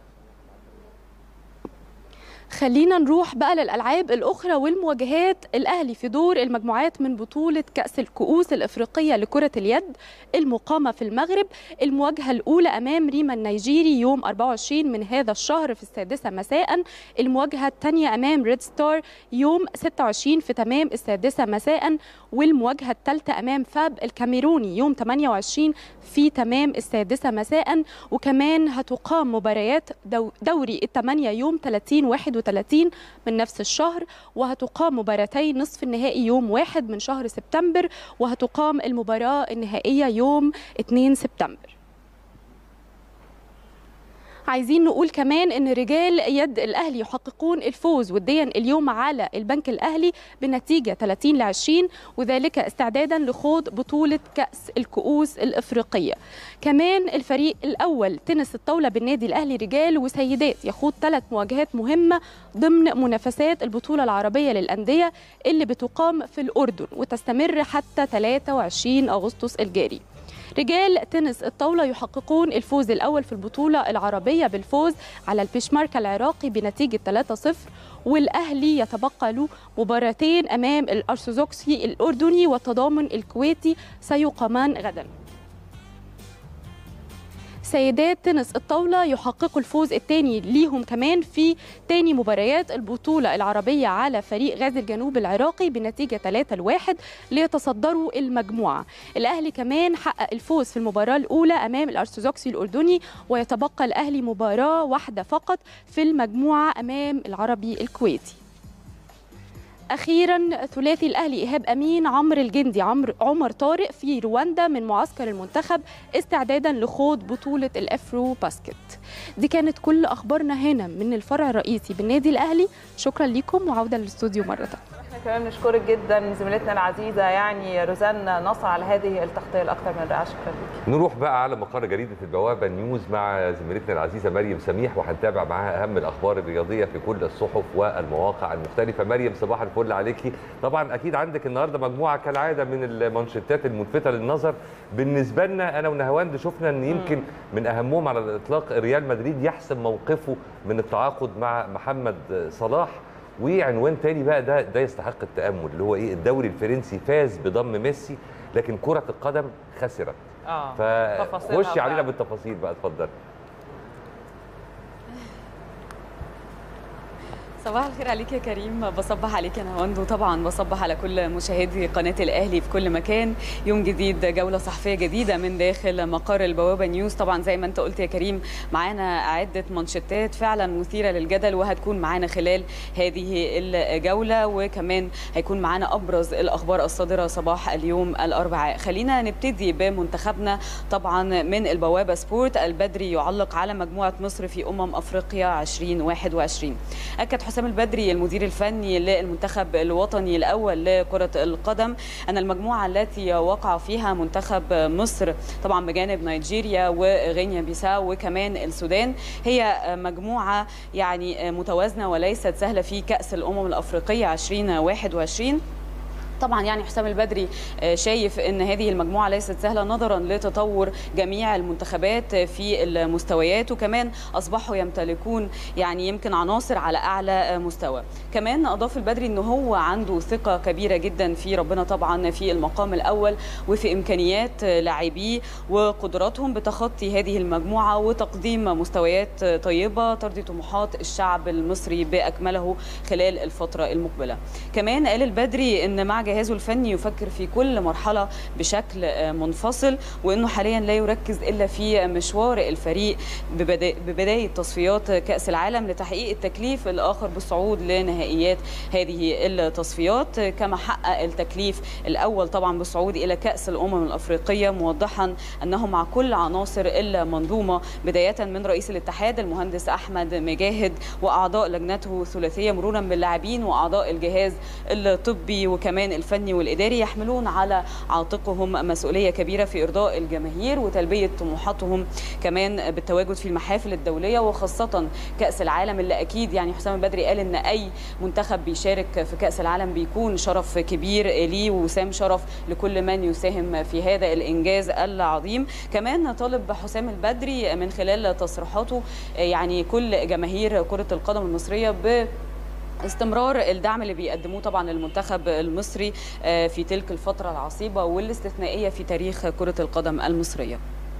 خلينا نروح بقى للألعاب الأخرى والمواجهات الأهلي في دور المجموعات من بطولة كأس الكؤوس الإفريقية لكرة اليد المقامة في المغرب المواجهة الأولى أمام ريما النيجيري يوم 24 من هذا الشهر في السادسة مساء المواجهة الثانية أمام ريد ستار يوم 26 في تمام السادسة مساء والمواجهة الثالثة أمام فاب الكاميروني يوم 28 في تمام السادسة مساء وكمان هتقام مباريات دو- دوري الثمانية يوم 30 31 من نفس الشهر وهتقام مباراتي نصف النهائي يوم 1 من شهر سبتمبر وهتقام المباراة النهائية يوم 2 سبتمبر عايزين نقول كمان ان رجال يد الاهلي يحققون الفوز وديا اليوم على البنك الاهلي بنتيجه 30 ل 20 وذلك استعدادا لخوض بطوله كاس الكؤوس الافريقيه. كمان الفريق الاول تنس الطاوله بالنادي الاهلي رجال وسيدات يخوض ثلاث مواجهات مهمه ضمن منافسات البطوله العربيه للانديه اللي بتقام في الاردن وتستمر حتى 23 اغسطس الجاري. رجال تنس الطاولة يحققون الفوز الأول في البطولة العربية بالفوز على البيشماركة العراقي بنتيجة 3-0 والأهلي يتبقى له مباراتين أمام الأرثوذكسي الأردني والتضامن الكويتي سيقامان غدا سيدات تنس الطاولة يحققوا الفوز الثاني ليهم كمان في ثاني مباريات البطولة العربية على فريق غازي الجنوب العراقي بنتيجة 3 لواحد ليتصدروا المجموعة الأهلي كمان حقق الفوز في المباراة الأولى أمام الأرثوذكسي الأردني ويتبقى الأهلي مباراة واحدة فقط في المجموعة أمام العربي الكويتي اخيرا ثلاثي الاهلي ايهاب امين عمرو الجندي عمرو عمر طارق في رواندا من معسكر المنتخب استعدادا لخوض بطوله الافرو باسكت دي كانت كل اخبارنا هنا من الفرع الرئيسي بالنادي الاهلي شكرا لكم وعوده للاستوديو مره ثانيه احنا كمان نشكرك جدا زميلتنا العزيزه يعني روزان نصر على هذه التغطيه الاكثر من رائعه شكرا لك نروح بقى على مقر جريده البوابه نيوز مع زميلتنا العزيزه مريم سميح وهنتابع معاها اهم الاخبار الرياضيه في كل الصحف والمواقع المختلفه مريم صباح الفل عليكي طبعا اكيد عندك النهارده مجموعه كالعاده من المانشيتات الملفته للنظر بالنسبه لنا انا ونهواند شفنا ان يمكن من اهمهم على الاطلاق ريال مدريد يحسم موقفه من التعاقد مع محمد صلاح وعنوان تاني بقى ده ده يستحق التامل اللي هو ايه الدوري الفرنسي فاز بضم ميسي لكن كره القدم خسرت اه فخشي تفاصيلها علينا بقى. بالتفاصيل بقى اتفضل صباح الخير عليك يا كريم بصبح عليك يا نهاوند وطبعا بصبح على كل مشاهدي قناه الاهلي في كل مكان يوم جديد جوله صحفيه جديده من داخل مقر البوابه نيوز طبعا زي ما انت قلت يا كريم معانا عده منشطات فعلا مثيره للجدل وهتكون معانا خلال هذه الجوله وكمان هيكون معانا ابرز الاخبار الصادره صباح اليوم الاربعاء خلينا نبتدي بمنتخبنا طبعا من البوابه سبورت البدري يعلق على مجموعه مصر في امم افريقيا 2021 اكد حسام البدري المدير الفني للمنتخب الوطني الاول لكره القدم ان المجموعه التي وقع فيها منتخب مصر طبعا بجانب نيجيريا وغينيا بيساو وكمان السودان هي مجموعه يعني متوازنه وليست سهله في كاس الامم الافريقيه 2021 طبعا يعني حسام البدري آه، شايف ان هذه المجموعه ليست سهله نظرا لتطور جميع المنتخبات في المستويات وكمان اصبحوا يمتلكون يعني يمكن عناصر على اعلى آه، مستوى كمان اضاف البدري ان هو عنده ثقه كبيره جدا في ربنا طبعا في المقام الاول وفي امكانيات آه، لاعبيه وقدراتهم بتخطي هذه المجموعه وتقديم مستويات آه، طيبه ترضي طموحات الشعب المصري باكمله خلال الفتره المقبله كمان قال البدري ان مع جهازه الفني يفكر في كل مرحله بشكل آه، منفصل وانه حاليا لا يركز الا في مشوار الفريق ببدا- ببدايه تصفيات كاس العالم لتحقيق التكليف الاخر بالصعود لنهائيات هذه التصفيات كما حقق التكليف الاول طبعا بالصعود الى كاس الامم الافريقيه موضحا انه مع كل عناصر المنظومه بدايه من رئيس الاتحاد المهندس احمد مجاهد واعضاء لجنته الثلاثيه مرورا باللاعبين واعضاء الجهاز الطبي وكمان الفني والاداري يحملون على عاتقهم مسؤوليه كبيره في ارضاء الجماهير وتلبيه طموحاتهم كمان بالتواجد في المحافل الدوليه وخاصه كاس العالم اللي اكيد يعني حسام البدري قال ان اي منتخب بيشارك في كاس العالم بيكون شرف كبير ليه وسام شرف لكل من يساهم في هذا الانجاز العظيم كمان طالب حسام البدري من خلال تصريحاته يعني كل جماهير كره القدم المصريه ب استمرار الدعم اللي بيقدموه طبعا المنتخب المصري آه، في تلك الفترة العصيبة والاستثنائية في تاريخ كرة القدم المصرية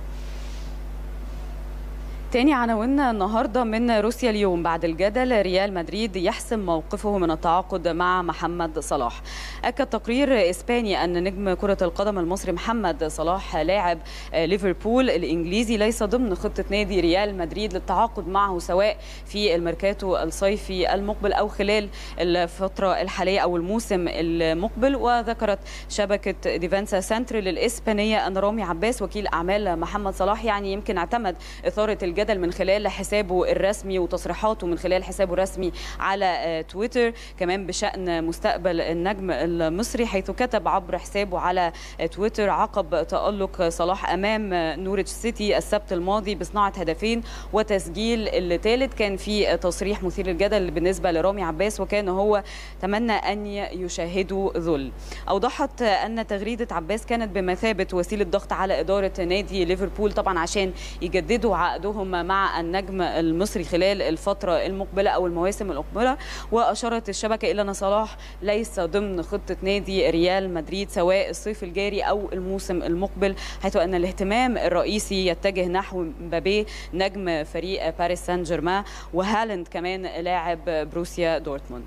تاني عناويننا النهارده من روسيا اليوم بعد الجدل ريال مدريد يحسم موقفه من التعاقد مع محمد صلاح. اكد تقرير اسباني ان نجم كره القدم المصري محمد صلاح لاعب آه، ليفربول الانجليزي ليس ضمن خطه نادي ريال مدريد للتعاقد معه سواء في الميركاتو الصيفي المقبل او خلال الفتره الحاليه او الموسم المقبل وذكرت شبكه ديفانسا سنتر للاسبانيه ان رامي عباس وكيل اعمال محمد صلاح يعني يمكن اعتمد اثاره الجدل الجدل من خلال حسابه الرسمي وتصريحاته من خلال حسابه الرسمي على تويتر كمان بشان مستقبل النجم المصري حيث كتب عبر حسابه على تويتر عقب تالق صلاح امام نورتش سيتي السبت الماضي بصناعه هدفين وتسجيل الثالث كان في تصريح مثير للجدل بالنسبه لرامي عباس وكان هو تمنى ان يشاهدوا ذل اوضحت ان تغريده عباس كانت بمثابه وسيله ضغط على اداره نادي ليفربول طبعا عشان يجددوا عقدهم مع النجم المصري خلال الفتره المقبله او المواسم المقبله واشارت الشبكه الى ان صلاح ليس ضمن خطه نادي ريال مدريد سواء الصيف الجاري او الموسم المقبل حيث ان الاهتمام الرئيسي يتجه نحو مبابي نجم فريق باريس سان جيرمان وهالاند كمان لاعب بروسيا دورتموند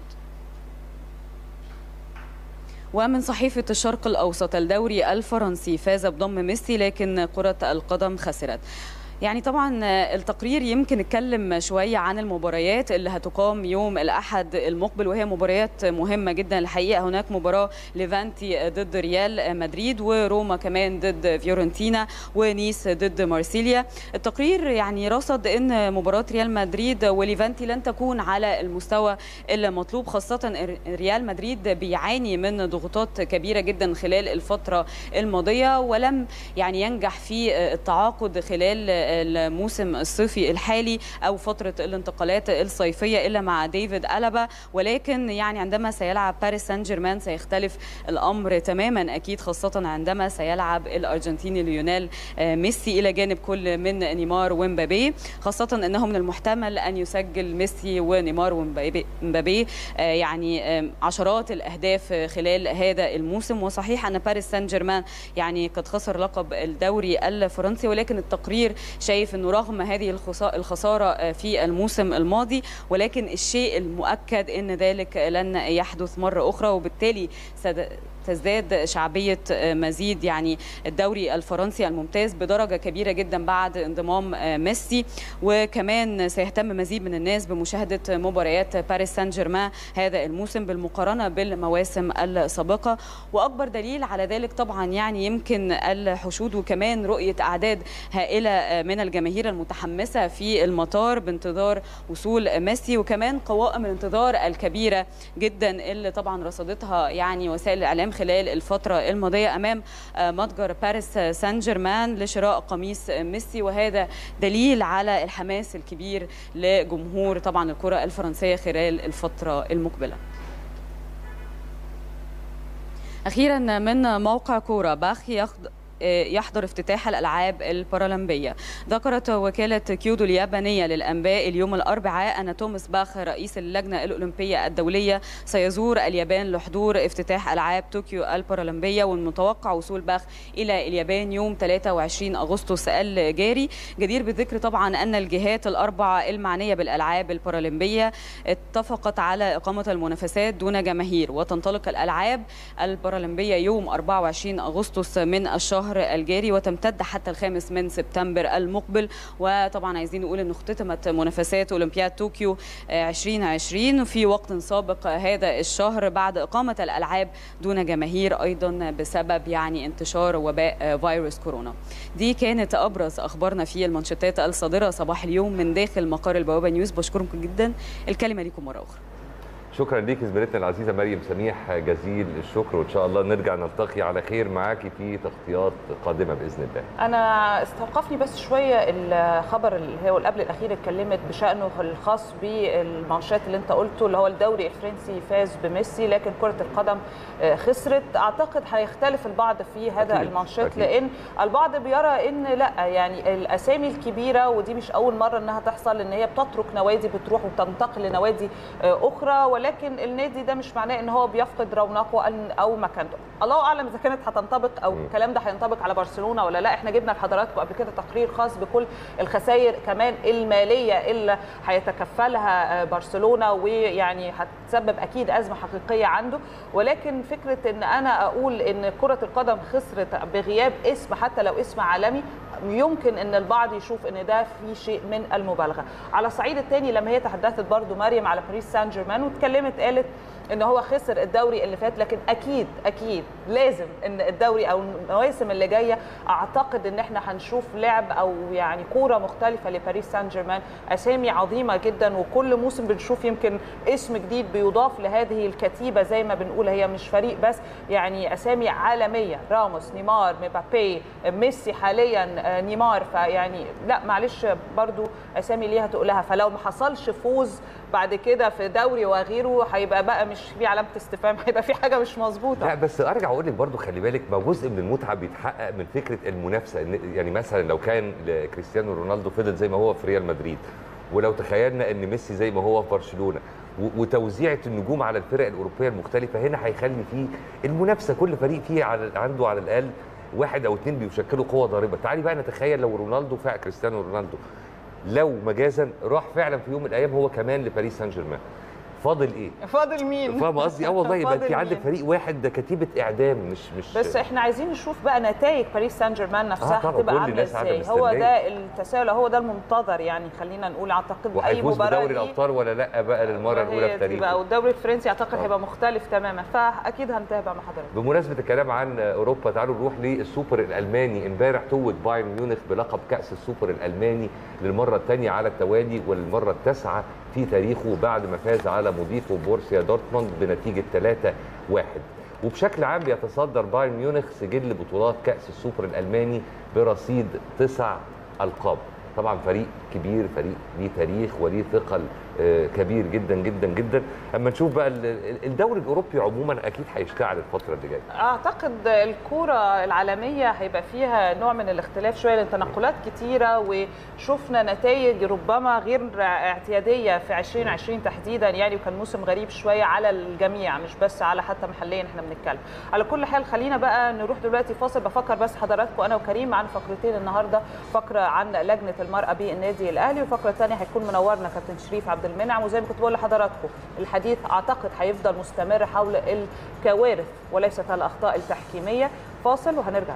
ومن صحيفة الشرق الأوسط الدوري الفرنسي فاز بضم ميسي لكن كرة القدم خسرت يعني طبعا التقرير يمكن اتكلم شويه عن المباريات اللي هتقام يوم الاحد المقبل وهي مباريات مهمه جدا الحقيقه هناك مباراه ليفانتي ضد ريال مدريد وروما كمان ضد فيورنتينا ونيس ضد مارسيليا التقرير يعني رصد ان مباراه ريال مدريد وليفانتي لن تكون على المستوى المطلوب خاصه ريال مدريد بيعاني من ضغوطات كبيره جدا خلال الفتره الماضيه ولم يعني ينجح في التعاقد خلال الموسم الصيفي الحالي او فتره الانتقالات الصيفيه الا مع ديفيد ألابا ولكن يعني عندما سيلعب باريس سان جيرمان سيختلف الامر تماما اكيد خاصه عندما سيلعب الارجنتيني ليونيل ميسي الى جانب كل من نيمار ومبابي خاصه انه من المحتمل ان يسجل ميسي ونيمار ومبابي يعني عشرات الاهداف خلال هذا الموسم وصحيح ان باريس سان جيرمان يعني قد خسر لقب الدوري الفرنسي ولكن التقرير شايف انه رغم هذه الخساره في الموسم الماضي ولكن الشيء المؤكد ان ذلك لن يحدث مره اخرى وبالتالي تزداد شعبية مزيد يعني الدوري الفرنسي الممتاز بدرجة كبيرة جدا بعد انضمام ميسي وكمان سيهتم مزيد من الناس بمشاهدة مباريات باريس سان جيرمان هذا الموسم بالمقارنة بالمواسم السابقة وأكبر دليل على ذلك طبعا يعني يمكن الحشود وكمان رؤية أعداد هائلة من الجماهير المتحمسة في المطار بانتظار وصول ميسي وكمان قوائم الانتظار الكبيرة جدا اللي طبعا رصدتها يعني وسائل الإعلام خلال الفترة الماضية أمام متجر باريس سان جيرمان لشراء قميص ميسي وهذا دليل على الحماس الكبير لجمهور طبعا الكرة الفرنسية خلال الفترة المقبلة أخيرا من موقع كورة باخ ياخد يحضر افتتاح الالعاب البارالمبيه ذكرت وكاله كيودو اليابانيه للانباء اليوم الاربعاء ان توماس باخ رئيس اللجنه الاولمبيه الدوليه سيزور اليابان لحضور افتتاح العاب طوكيو البارالمبيه والمتوقع وصول باخ الى اليابان يوم 23 اغسطس الجاري جدير بالذكر طبعا ان الجهات الاربعه المعنيه بالالعاب البارالمبيه اتفقت على اقامه المنافسات دون جماهير وتنطلق الالعاب البارالمبيه يوم 24 اغسطس من الشهر الشهر الجاري وتمتد حتى الخامس من سبتمبر المقبل وطبعا عايزين نقول انه اختتمت منافسات اولمبياد طوكيو 2020 في وقت سابق هذا الشهر بعد اقامه الالعاب دون جماهير ايضا بسبب يعني انتشار وباء فيروس كورونا. دي كانت ابرز اخبارنا في المانشيتات الصادره صباح اليوم من داخل مقر البوابه نيوز بشكركم جدا الكلمه لكم مره اخرى. شكرا ليك زميلتنا العزيزه مريم سميح جزيل الشكر وان شاء الله نرجع نلتقي على خير معاكي في تغطيات قادمه باذن الله. انا استوقفني بس شويه الخبر اللي هو قبل الاخير اتكلمت بشانه الخاص بالمانشات اللي انت قلته اللي هو الدوري الفرنسي فاز بميسي لكن كره القدم خسرت اعتقد هيختلف البعض في هذا أكيد. المانشات أكيد. لان البعض بيرى ان لا يعني الاسامي الكبيره ودي مش اول مره انها تحصل ان هي بتترك نوادي بتروح وتنتقل لنوادي اخرى ولكن النادي ده مش معناه ان هو بيفقد رونقه أن- او مكانته الله اعلم اذا كانت هتنطبق او مم. الكلام ده هينطبق على برشلونه ولا لا احنا جبنا لحضراتكم قبل كده تقرير خاص بكل الخسائر كمان الماليه اللي هيتكفلها برشلونه ويعني هتسبب اكيد ازمه حقيقيه عنده ولكن فكره ان انا اقول ان كره القدم خسرت بغياب اسم حتى لو اسم عالمي يمكن ان البعض يشوف ان ده في شيء من المبالغه على الصعيد الثاني لما هي تحدثت برضو مريم على باريس سان جيرمان واتكلمت قالت ان هو خسر الدوري اللي فات لكن اكيد اكيد لازم ان الدوري او المواسم اللي جايه اعتقد ان احنا هنشوف لعب او يعني كوره مختلفه لباريس سان جيرمان اسامي عظيمه جدا وكل موسم بنشوف يمكن اسم جديد بيضاف لهذه الكتيبه زي ما بنقول هي مش فريق بس يعني اسامي عالميه راموس نيمار مبابي ميسي حاليا نيمار فيعني لا معلش برضو اسامي ليها تقولها فلو ما حصلش فوز بعد كده في دوري وغيره هيبقى بقى مش في علامه استفهام هيبقى في حاجه مش مظبوطه لا بس ارجع اقول لك برضو خلي بالك ما جزء من المتعه بيتحقق من فكره المنافسه إن- يعني مثلا لو كان كريستيانو رونالدو فضل زي ما هو في ريال مدريد ولو تخيلنا ان ميسي زي ما هو في برشلونه و- وتوزيعه النجوم على الفرق الاوروبيه المختلفه هنا هيخلي فيه المنافسه كل فريق فيه على عنده على الاقل واحد او اثنين بيشكلوا قوه ضاربه تعالي بقى نتخيل لو رونالدو فعلا كريستيانو رونالدو لو مجازا راح فعلا في يوم من الايام هو كمان لباريس سان جيرمان فاضل ايه فاضل مين فاهم قصدي اه والله يبقى انت فاضل عندك مين؟ فريق واحد ده كتيبه اعدام مش مش بس احنا عايزين نشوف بقى نتائج باريس سان جيرمان نفسها آه طبعاً، هتبقى كل عامله الناس قاعدة ازاي هو مستنية. ده التساؤل هو ده المنتظر يعني خلينا نقول اعتقد اي وهيفوز مباراه بدوري دي الابطال ولا لا بقى للمره الاولى هي في دي بقى تاريخه والدوري الفرنسي اعتقد آه. هيبقى مختلف تماما فاكيد هنتابع مع حضرتك بمناسبه الكلام عن اوروبا تعالوا نروح للسوبر الالماني امبارح توج بايرن ميونخ بلقب كاس السوبر الالماني للمره الثانيه على التوالي والمره التاسعه في تاريخه بعد ما فاز على مضيفه بورسيا دورتموند بنتيجه 3-1 وبشكل عام بيتصدر بايرن ميونخ سجل بطولات كاس السوبر الالماني برصيد تسع القاب طبعا فريق كبير فريق ليه تاريخ وليه ثقل آه، كبير جدا جدا جدا اما نشوف بقى ال- ال- الدوري الاوروبي عموما اكيد هيشتعل الفتره اللي جايه اعتقد الكوره العالميه هيبقى فيها نوع من الاختلاف شويه لان تنقلات كتيره وشفنا نتائج ربما غير اعتياديه في 2020 تحديدا يعني وكان موسم غريب شويه على الجميع مش بس على حتى محليا احنا بنتكلم على كل حال خلينا بقى نروح دلوقتي فاصل بفكر بس حضراتكم انا وكريم عن فقرتين النهارده فقره عن لجنه المراه بالنادي الاهلي وفقره ثانيه هيكون منورنا كابتن شريف عبد المنعم وزي ما كنت بقول لحضراتكم الحديث اعتقد هيفضل مستمر حول الكوارث وليست الاخطاء التحكيميه فاصل وهنرجع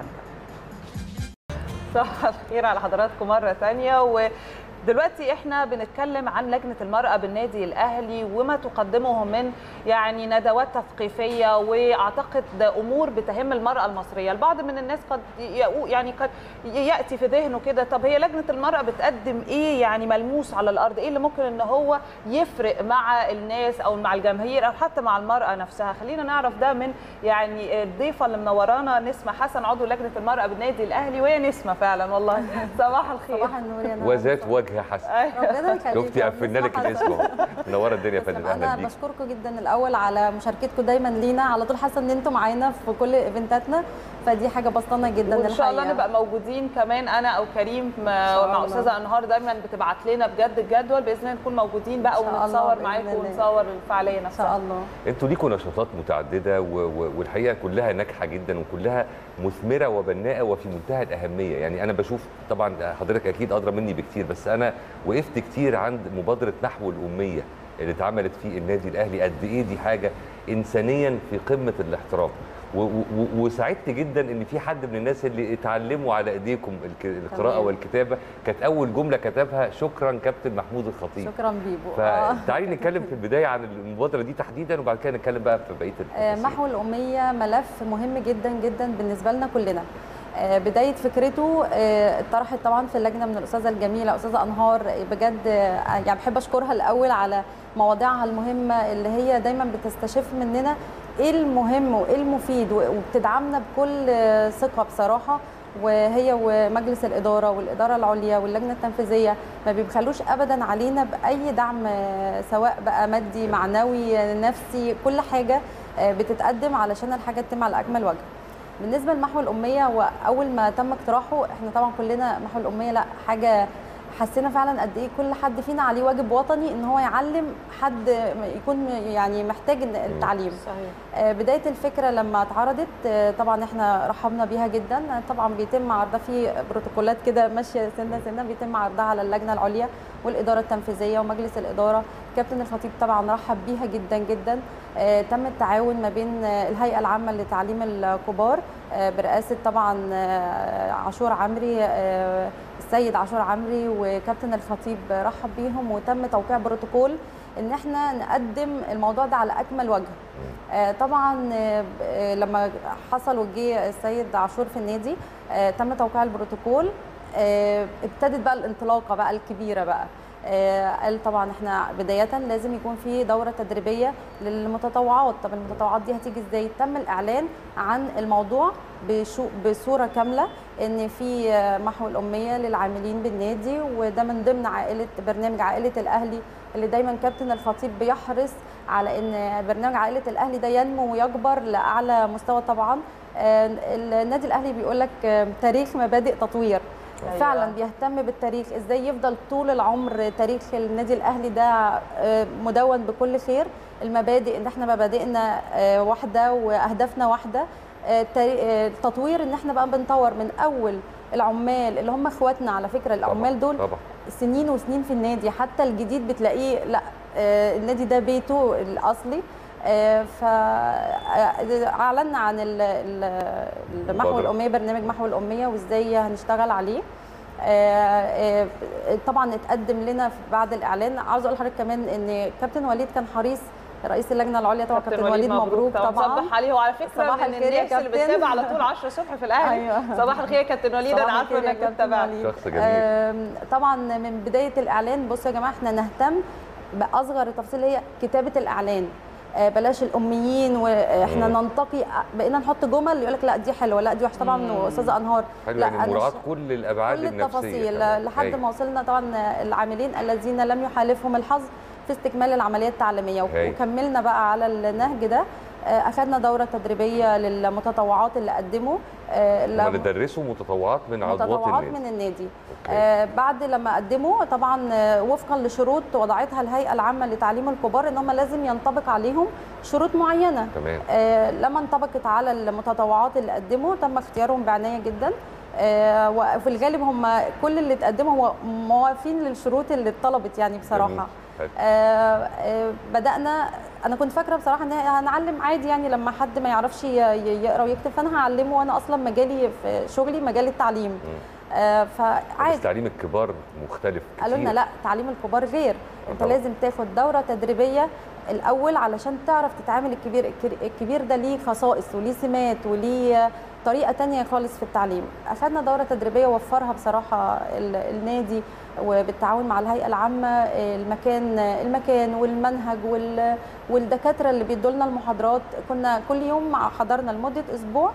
نكمل صباح الخير على حضراتكم مره ثانيه و دلوقتي احنا بنتكلم عن لجنه المراه بالنادي الاهلي وما تقدمه من يعني ندوات تثقيفيه واعتقد ده امور بتهم المراه المصريه، البعض من الناس قد يقو- يعني قد ياتي في ذهنه كده طب هي لجنه المراه بتقدم ايه يعني ملموس على الارض؟ ايه اللي ممكن ان هو يفرق مع الناس او مع الجماهير او حتى مع المراه نفسها؟ خلينا نعرف ده من يعني الضيفه اللي منورانا نسمه حسن عضو لجنه المراه بالنادي الاهلي وهي نسمه فعلا والله صباح الخير صباح النور يا نهار وذات وجه حسن ربنا يخليك شفتي قفلنا لك الاسم اهو منوره الدنيا يا فندم اهلا انا بيك بشكركم جدا الاول على مشاركتكم دايما لينا على طول حاسه ان انتم معانا في كل ايفنتاتنا فدي حاجه بسطانه جدا وان شاء الله الحقيقة. نبقى موجودين كمان انا او كريم مع شاء مع الله. استاذه انهار دايما بتبعت لنا بجد الجدول باذن الله نكون موجودين بقى إن شاء الله ونتصور بإذن معاكم الله. ونصور الفعاليه ان نفسها شاء الله انتوا ليكوا نشاطات متعدده و... و... والحقيقه كلها ناجحه جدا وكلها مثمره وبناءه وفي منتهى الاهميه يعني انا بشوف طبعا حضرتك اكيد ادرى مني بكتير بس انا وقفت كتير عند مبادره نحو الاميه اللي اتعملت في النادي الاهلي قد ايه دي حاجه انسانيا في قمه الاحترام و- و- وسعدت جدا ان في حد من الناس اللي اتعلموا على ايديكم الك- القراءه تمام. والكتابه كانت اول جمله كتبها شكرا كابتن محمود الخطيب شكرا بيبو آه. فتعالي نتكلم في البدايه عن المبادره دي تحديدا وبعد كده نتكلم بقى في بقيه آه، التفاصيل محو الأمية ملف مهم جدا جدا بالنسبة لنا كلنا آه، بداية فكرته آه، اتطرحت طبعا في اللجنة من الأستاذة الجميلة أستاذة أنهار آه، بجد آه، يعني بحب أشكرها الأول على مواضيعها المهمة اللي هي دايما بتستشف مننا إيه المهم وإيه المفيد و- وبتدعمنا بكل آه، ثقة بصراحة وهي ومجلس الإدارة والإدارة العليا واللجنة التنفيذية ما بيبخلوش أبدا علينا بأي دعم آه، سواء بقى مادي معنوي آه، نفسي كل حاجة آه، بتتقدم علشان الحاجة تتم على أكمل وجه بالنسبة لمحو الأمية وأول ما تم اقتراحه احنا طبعا كلنا محو الأمية لا حاجة حسينا فعلا قد ايه كل حد فينا عليه واجب وطني ان هو يعلم حد يكون يعني محتاج إن- التعليم صحيح آه، بدايه الفكره لما اتعرضت آه، طبعا احنا رحبنا بيها جدا آه، طبعا بيتم عرضها في بروتوكولات كده ماشيه سنه سنه بيتم عرضها على اللجنه العليا والاداره التنفيذيه ومجلس الاداره كابتن الخطيب طبعا رحب بيها جدا جدا آه، تم التعاون ما بين آه، الهيئه العامه لتعليم الكبار آه، برئاسه طبعا آه، عاشور عمري آه، السيد عاشور عمري وكابتن الخطيب رحب بيهم وتم توقيع بروتوكول ان احنا نقدم الموضوع ده على اكمل وجه آه، طبعا آه، آه، لما حصل وجه السيد عاشور في النادي آه، تم توقيع البروتوكول آه، ابتدت بقى الانطلاقه بقى الكبيره بقى آه، قال طبعا احنا بدايه لازم يكون في دوره تدريبيه للمتطوعات طب المتطوعات دي هتيجي ازاي تم الاعلان عن الموضوع بشو بصوره كامله ان في آه، محو الاميه للعاملين بالنادي وده من ضمن عائله برنامج عائله الاهلي اللي دايما كابتن الخطيب بيحرص على ان برنامج عائله الاهلي ده ينمو ويكبر لاعلى مستوى طبعا آه، النادي الاهلي بيقول لك آه، تاريخ مبادئ تطوير أيوة. فعلا بيهتم بالتاريخ ازاي يفضل طول العمر تاريخ النادي الاهلي ده آه، مدون بكل خير المبادئ ان احنا مبادئنا آه، واحده واهدافنا واحده آه، التاري- آه، التطوير ان احنا بقى بنطور من اول العمال اللي هم اخواتنا على فكره العمال دول طبعا سنين وسنين في النادي حتى الجديد بتلاقيه لا آه، النادي ده بيته الاصلي فاعلنا عن ال- ال- محو مبادرة. الاميه برنامج محو الاميه وازاي هنشتغل عليه آه، آه، طبعا اتقدم لنا في- بعد الاعلان عاوز اقول لحضرتك كمان ان كابتن وليد كان حريص رئيس اللجنه العليا طبعا كابتن وليد مبروك طبعا صبح عليه وعلى فكره صباح من الخير يا الناس اللي كابتن. بتتابع على طول 10 الصبح في الاهلي أيوة. صباح الخير يا كابتن وليد صباح انا عارفه الخير يا انك كابتن بتتابع وليد. شخص جميل. آم، طبعا من بدايه الاعلان بصوا يا جماعه احنا نهتم باصغر التفاصيل هي كتابه الاعلان آه، بلاش الاميين واحنا مم. ننتقي بقينا نحط جمل يقول لك لا دي حلوه لا دي وحشه طبعا مم. استاذه انهار حلو لا يعني أنا مراعاه ش- كل الابعاد كل النفسيه التفاصيل كمان. لحد هايل. ما وصلنا طبعا العاملين الذين لم يحالفهم الحظ في استكمال العمليه التعليميه هايل. وكملنا بقى على النهج ده آه، اخذنا دوره تدريبيه للمتطوعات اللي قدموا آه، هم لم- اللي درسوا متطوعات من عضوات متطوعات النادي من النادي أوكي. آه بعد لما قدموا طبعا آه، وفقا لشروط وضعتها الهيئه العامه لتعليم الكبار ان هم لازم ينطبق عليهم شروط معينه تمام آه لما انطبقت على المتطوعات اللي قدموا تم اختيارهم بعنايه جدا آه وفي الغالب هم كل اللي اتقدموا هو موافين للشروط اللي اتطلبت يعني بصراحه جميل. حلو. آه، آه، بدأنا أنا كنت فاكرة بصراحة إن هنعلم عادي يعني لما حد ما يعرفش ي- ي- يقرأ ويكتب فأنا هعلمه وأنا أصلا مجالي في شغلي مجال التعليم آه، بس فعادي تعليم الكبار مختلف كتير قالوا لنا لا تعليم الكبار غير انت طبعا. لازم تاخد دوره تدريبيه الاول علشان تعرف تتعامل الكبير الكبير- الكبير ده ليه خصائص وليه سمات وليه طريقه تانية خالص في التعليم اخذنا دوره تدريبيه وفرها بصراحه ال- النادي وبالتعاون مع الهيئه العامه المكان المكان والمنهج وال- والدكاتره اللي بيدوا لنا المحاضرات كنا كل يوم حضرنا لمده اسبوع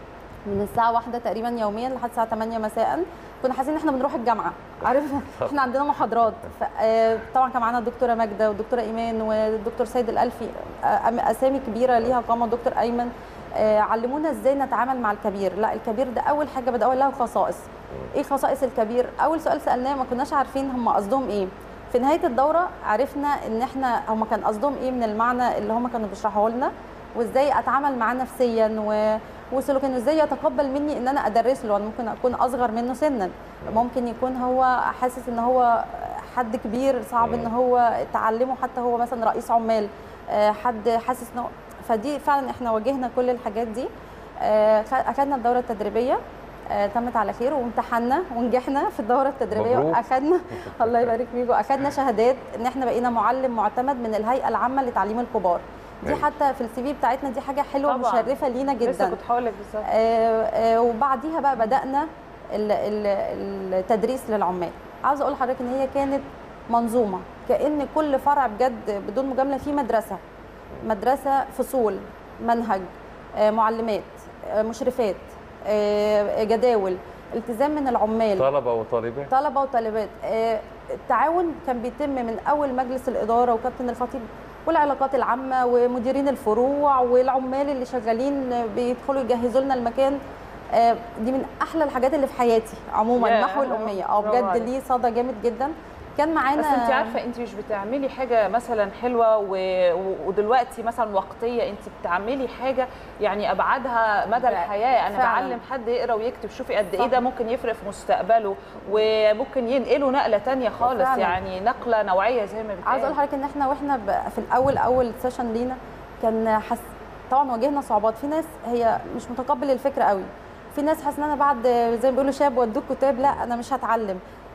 من الساعه واحدة تقريبا يوميا لحد الساعه 8 مساء كنا حاسين ان احنا بنروح الجامعه عارف احنا عندنا محاضرات ف- آه، طبعا كان معانا الدكتوره ماجده والدكتوره ايمان والدكتور سيد الالفي آه، أم- اسامي كبيره ليها قامه الدكتور ايمن آه، علمونا ازاي نتعامل مع الكبير لا الكبير ده اول حاجه بدأوا له خصائص ايه خصائص الكبير اول سؤال سالناه ما كناش عارفين هم قصدهم ايه في نهايه الدوره عرفنا ان احنا هم كان قصدهم ايه من المعنى اللي هم كانوا بيشرحوه لنا وازاي اتعامل معاه نفسيا و... وسلوكيا ازاي يتقبل مني ان انا ادرس له انا ممكن اكون اصغر منه سنا ممكن يكون هو حاسس ان هو حد كبير صعب ان هو تعلمه حتى هو مثلا رئيس عمال آه، حد حاسس انه فدي فعلا احنا واجهنا كل الحاجات دي آه، خ- اخذنا الدوره التدريبيه آه، تمت على خير وامتحنا ونجحنا في الدوره التدريبيه مبروك. واخذنا الله يبارك فيكم اخذنا شهادات ان احنا بقينا معلم معتمد من الهيئه العامه لتعليم الكبار دي أيوة. حتى في السي في بتاعتنا دي حاجه حلوه طبعاً. مشرفه لينا لسه جدا كنت هقول لك بالظبط آه، آه، وبعديها بقى بدانا ال- ال- التدريس للعمال عاوزه اقول لحضرتك ان هي كانت منظومه كان كل فرع بجد بدون مجامله فيه مدرسه مدرسه فصول منهج آه، معلمات آه، مشرفات آه، جداول التزام من العمال طلبه وطالبات طلبه وطالبات آه، التعاون كان بيتم من اول مجلس الاداره وكابتن الخطيب والعلاقات العامه ومديرين الفروع والعمال اللي شغالين آه، بيدخلوا يجهزوا لنا المكان آه، دي من احلى الحاجات اللي في حياتي عموما ياه، محو الاميه اه برافو بجد عليك. ليه صدى جامد جدا كان معانا بس انت عارفه انت مش بتعملي حاجه مثلا حلوه و... و- ودلوقتي مثلا وقتيه انت بتعملي حاجه يعني ابعادها مدى فعلا. الحياه انا فعلا. بعلم حد يقرا ويكتب شوفي قد ايه صح. ده ممكن يفرق في مستقبله وممكن ينقله نقله تانية خالص فعلا. يعني نقله نوعيه زي ما بتقال عايزه اقول لحضرتك ان احنا واحنا ب- في الاول اول سيشن لينا كان حس طبعا واجهنا صعوبات في ناس هي مش متقبل الفكره قوي في ناس حاسه ان انا بعد زي ما بيقولوا شاب ودوك كتاب لا انا مش هتعلم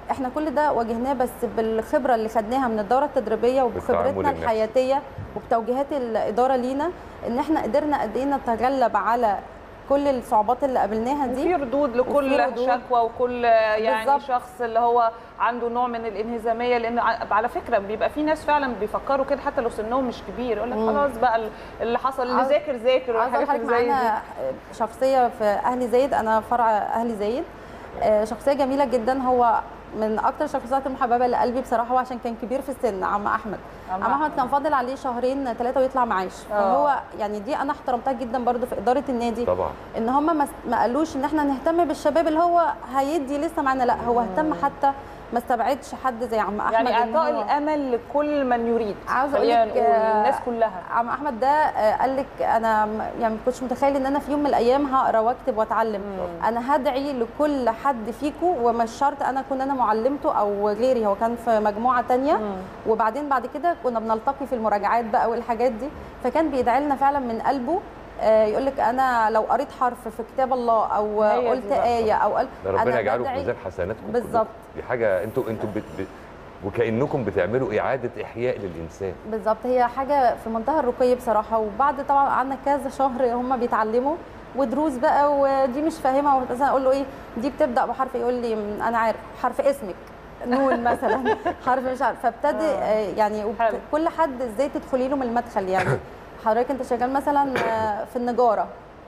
احنا كل ده واجهناه بس بالخبره اللي خدناها من الدوره التدريبيه بالتعامل وبخبرتنا النفسي. الحياتيه وبتوجيهات الاداره لينا ان احنا قدرنا قد ايه نتغلب على كل الصعوبات اللي قابلناها دي وفي ردود لكل وفي ردود. شكوى وكل يعني بالظبط. شخص اللي هو عنده نوع من الانهزاميه لان ع- على فكره بيبقى في ناس فعلا بيفكروا كده حتى لو سنهم مش كبير يقول لك مم. خلاص بقى ال- اللي حصل اللي عاوز- ذاكر ذاكر عايزه والحاجات احكي اللي زي دي معانا شخصيه في اهلي زايد انا فرع اهلي زايد آه، شخصيه جميله جدا هو من اكتر الشخصيات المحببه لقلبي بصراحه هو عشان كان كبير في السن عم احمد عم عم احمد كان فاضل عليه شهرين ثلاثه ويطلع معاش فهو يعني دي انا احترمتها جدا برضو في اداره النادي طبعا ان هم ما ما قالوش ان احنا نهتم بالشباب اللي هو هيدي لسه معانا لا هو اهتم حتى ما استبعدش حد زي عم احمد يعني إن اعطاء هو- الامل لكل من يريد عاوزه اقول خلينا لك نقول آه، الناس كلها عم احمد ده آه، قال لك انا م- يعني ما كنتش متخيل ان انا في يوم من الايام هقرا واكتب واتعلم انا هدعي لكل حد فيكم ومش شرط انا اكون انا معلمته او غيري هو كان في مجموعه تانية وبعدين بعد كده كنا بنلتقي في المراجعات بقى والحاجات دي فكان بيدعي لنا فعلا من قلبه يقول لك انا لو قريت حرف في كتاب الله او هي دي قلت بقى. ايه او قال ده ربنا أنا يجعله في بدعي- ميزان حسناتكم بالظبط. كلكم. دي حاجه انتوا انتوا بت... بت... وكانكم بتعملوا اعاده احياء للانسان بالظبط هي حاجه في منتهى الرقي بصراحه وبعد طبعا قعدنا كذا شهر هم بيتعلموا ودروس بقى ودي مش فاهمه مثلا اقول له ايه دي بتبدا بحرف يقول لي "م، انا عارف حرف اسمك نون مثلا حرف مش عارف فابتدي آه، يعني وبت- حلو. كل حد ازاي تدخلي له من المدخل يعني حضرتك انت شغال مثلا آه، في النجاره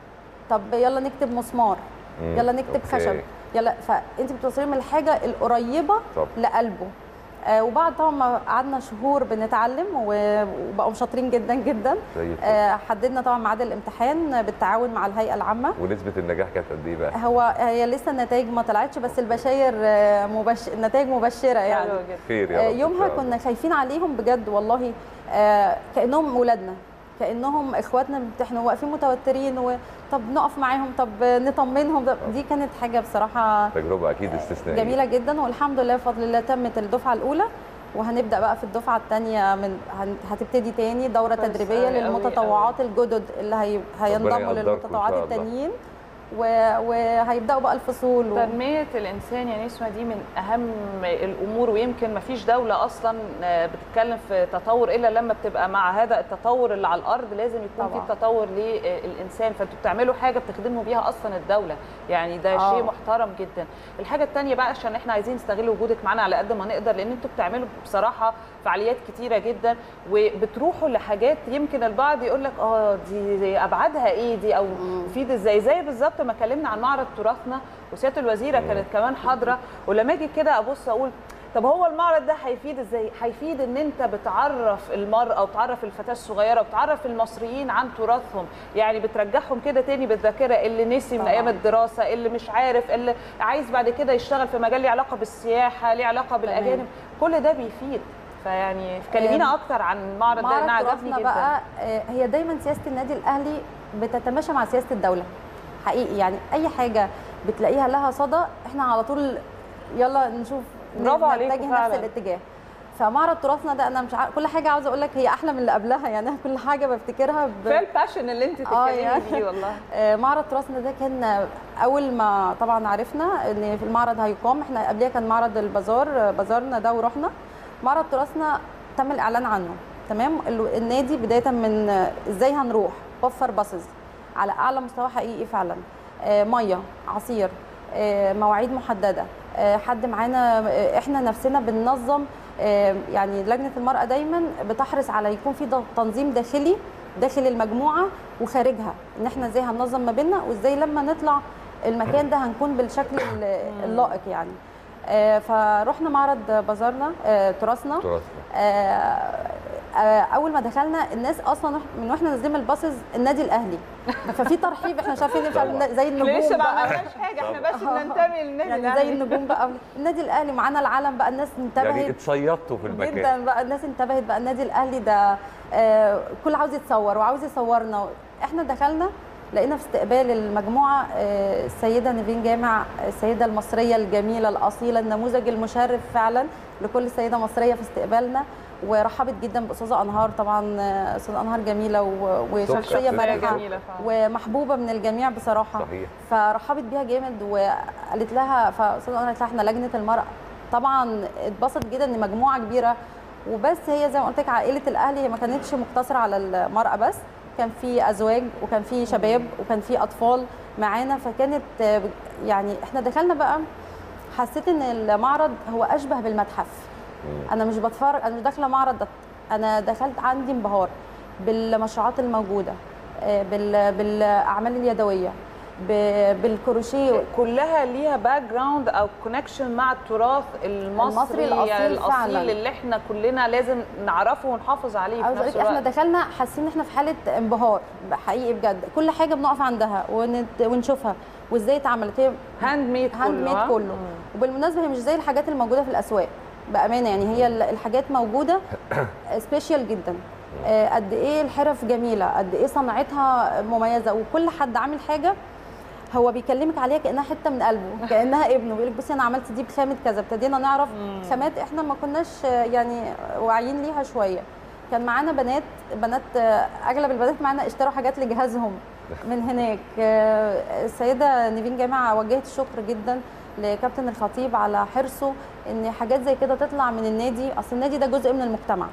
طب يلا نكتب مسمار مم، يلا نكتب أوكي. خشب يلا فانت بتوصلي من الحاجه القريبه طب لقلبه آه، وبعد طبعا ما قعدنا شهور بنتعلم و- وبقوا شاطرين جدا جدا زي الفل. آه، حددنا طبعا ميعاد الامتحان بالتعاون مع الهيئه العامه ونسبه النجاح كانت قد ايه بقى؟ هو هي لسه النتائج ما طلعتش بس البشاير آه، مبش... النتائج مبشره يعني حلو جدا خير يا آه، رب إن يومها شاء الله. كنا خايفين عليهم بجد والله آه، كانهم ولادنا كانهم اخواتنا بيمتحنوا واقفين متوترين وطب نقف معاهم طب نطمنهم ده- دي كانت حاجه بصراحه تجربه اكيد استثنائيه جميله جدا والحمد لله بفضل الله تمت الدفعه الاولى وهنبدا بقى في الدفعه الثانيه من هن- هتبتدي تاني دوره كويس تدريبيه أوي أوي للمتطوعات الجدد اللي هي... هينضموا يقدركم إن للمتطوعات شاء الله. التانيين و... وهيبداوا بقى الفصول و... تنمية الإنسان يا نسمة دي من أهم الأمور ويمكن ما فيش دولة أصلا آه، بتتكلم في تطور إلا لما بتبقى مع هذا التطور اللي على الأرض لازم يكون طبعاً. في تطور للإنسان فأنتوا بتعملوا حاجة بتخدموا بيها أصلا الدولة يعني ده آه. شيء محترم جدا الحاجة التانية بقى عشان إحنا عايزين نستغل وجودك معانا على قد ما نقدر لأن أنتوا بتعملوا بصراحة فعاليات كتيرة جدا وبتروحوا لحاجات يمكن البعض يقول لك اه دي, دي ابعادها ايه دي او تفيد ازاي زي بالظبط ما اتكلمنا عن معرض تراثنا وسياده الوزيره كانت كمان حاضره ولما اجي كده ابص اقول طب هو المعرض ده هيفيد ازاي؟ هيفيد ان انت بتعرف المراه وبتعرف الفتاه الصغيره وبتعرف المصريين عن تراثهم، يعني بترجعهم كده تاني بالذاكره اللي نسي من طبعاً. ايام الدراسه، اللي مش عارف، اللي عايز بعد كده يشتغل في مجال ليه علاقه بالسياحه، ليه علاقه بالاجانب، كل ده بيفيد. فيعني كلمينا اكتر عن المعرض ده لان معرض عجبني تراثنا جدا. بقى آه، هي دايما سياسه النادي الاهلي بتتماشى مع سياسه الدوله حقيقي يعني اي حاجه بتلاقيها لها صدى احنا على طول يلا نشوف برافو عليكم نتجه فعلاً. نفس الاتجاه فمعرض تراثنا ده انا مش عارف كل حاجه عاوزه اقول لك هي احلى من اللي قبلها يعني أنا كل حاجه بفتكرها ب... كفايه الباشن اللي انت آه، تتكلمي يعني. بيه والله آه، معرض تراثنا ده كان اول ما طبعا عرفنا ان في المعرض هيقام احنا قبلها كان معرض البازار آه، بازارنا ده ورحنا معرض تراثنا تم الاعلان عنه تمام ال- النادي بدايه من آه، ازاي هنروح وفر باصز على اعلى مستوى حقيقي فعلا آه، ميه عصير آه، مواعيد محدده آه، حد معانا آه، احنا نفسنا بننظم آه، يعني لجنه المراه دايما بتحرص على يكون في ض- تنظيم داخلي داخل المجموعه وخارجها ان احنا ازاي هننظم ما بيننا وازاي لما نطلع المكان ده هنكون بالشكل ال- اللائق يعني آه، فروحنا معرض بازارنا آه، تراثنا تراثنا آه، آه، اول ما دخلنا الناس اصلا من واحنا نازلين من الباصز النادي الاهلي ففي ترحيب احنا مش عارفين مش عارفين طبعاً. زي النجوم لسه ما بقى عملناش حاجه احنا بس بننتمي للنادي يعني زي الأهلي. النجوم بقى النادي الاهلي معانا العلم بقى الناس انتبهت يعني اتصيدتوا في المكان جدا بقى الناس انتبهت بقى النادي الاهلي ده آه، كل عاوز يتصور وعاوز يصورنا احنا دخلنا لقينا في استقبال المجموعه آه، السيده نيفين جامع السيده المصريه الجميله الاصيله النموذج المشرف فعلا لكل سيده مصريه في استقبالنا ورحبت جدا باستاذه انهار طبعا آه، استاذه انهار جميله و- وشخصيه شخصية مرحه جميلة فعلا. ومحبوبه من الجميع بصراحه صحيح فرحبت بيها جامد وقالت لها فاستاذه انهار قالت لها احنا لجنه المراه طبعا اتبسط جدا ان مجموعه كبيره وبس هي زي ما قلت لك عائله الاهلي هي ما كانتش مقتصره على المراه بس كان في ازواج وكان في شباب وكان في اطفال معانا فكانت آه، يعني احنا دخلنا بقى حسيت ان المعرض هو اشبه بالمتحف انا مش بتفرج انا مش داخله معرض ده انا دخلت عندي انبهار بالمشروعات الموجوده آه، بال- بالاعمال اليدويه ب- بالكروشيه كلها ليها باك جراوند او كونكشن مع التراث المصري, المصري الأصيل الاصيل فعلاً. اللي احنا كلنا لازم نعرفه ونحافظ عليه في عاوز نفس اقول احنا الوقت دخلنا حاسين ان احنا في حاله انبهار حقيقي بجد كل حاجه بنقف عندها ونت- ونشوفها وازاي اتعملت هي هاند ميد كله هاند ميد ها؟ كله وبالمناسبه هي مش زي الحاجات الموجوده في الاسواق بامانه يعني هي ال- الحاجات موجوده سبيشال جدا آه، قد ايه الحرف جميله قد ايه صنعتها مميزه وكل حد عامل حاجه هو بيكلمك عليها كانها حته من قلبه كانها ابنه بيقول لك بصي انا عملت دي بخامه كذا ابتدينا نعرف خامات احنا ما كناش آه، يعني واعيين ليها شويه كان معانا بنات بنات آه، اغلب البنات معانا اشتروا حاجات لجهازهم من هناك آه، السيده نيفين جامعه وجهت الشكر جدا لكابتن الخطيب على حرصه ان حاجات زي كده تطلع من النادي اصل النادي ده جزء من المجتمع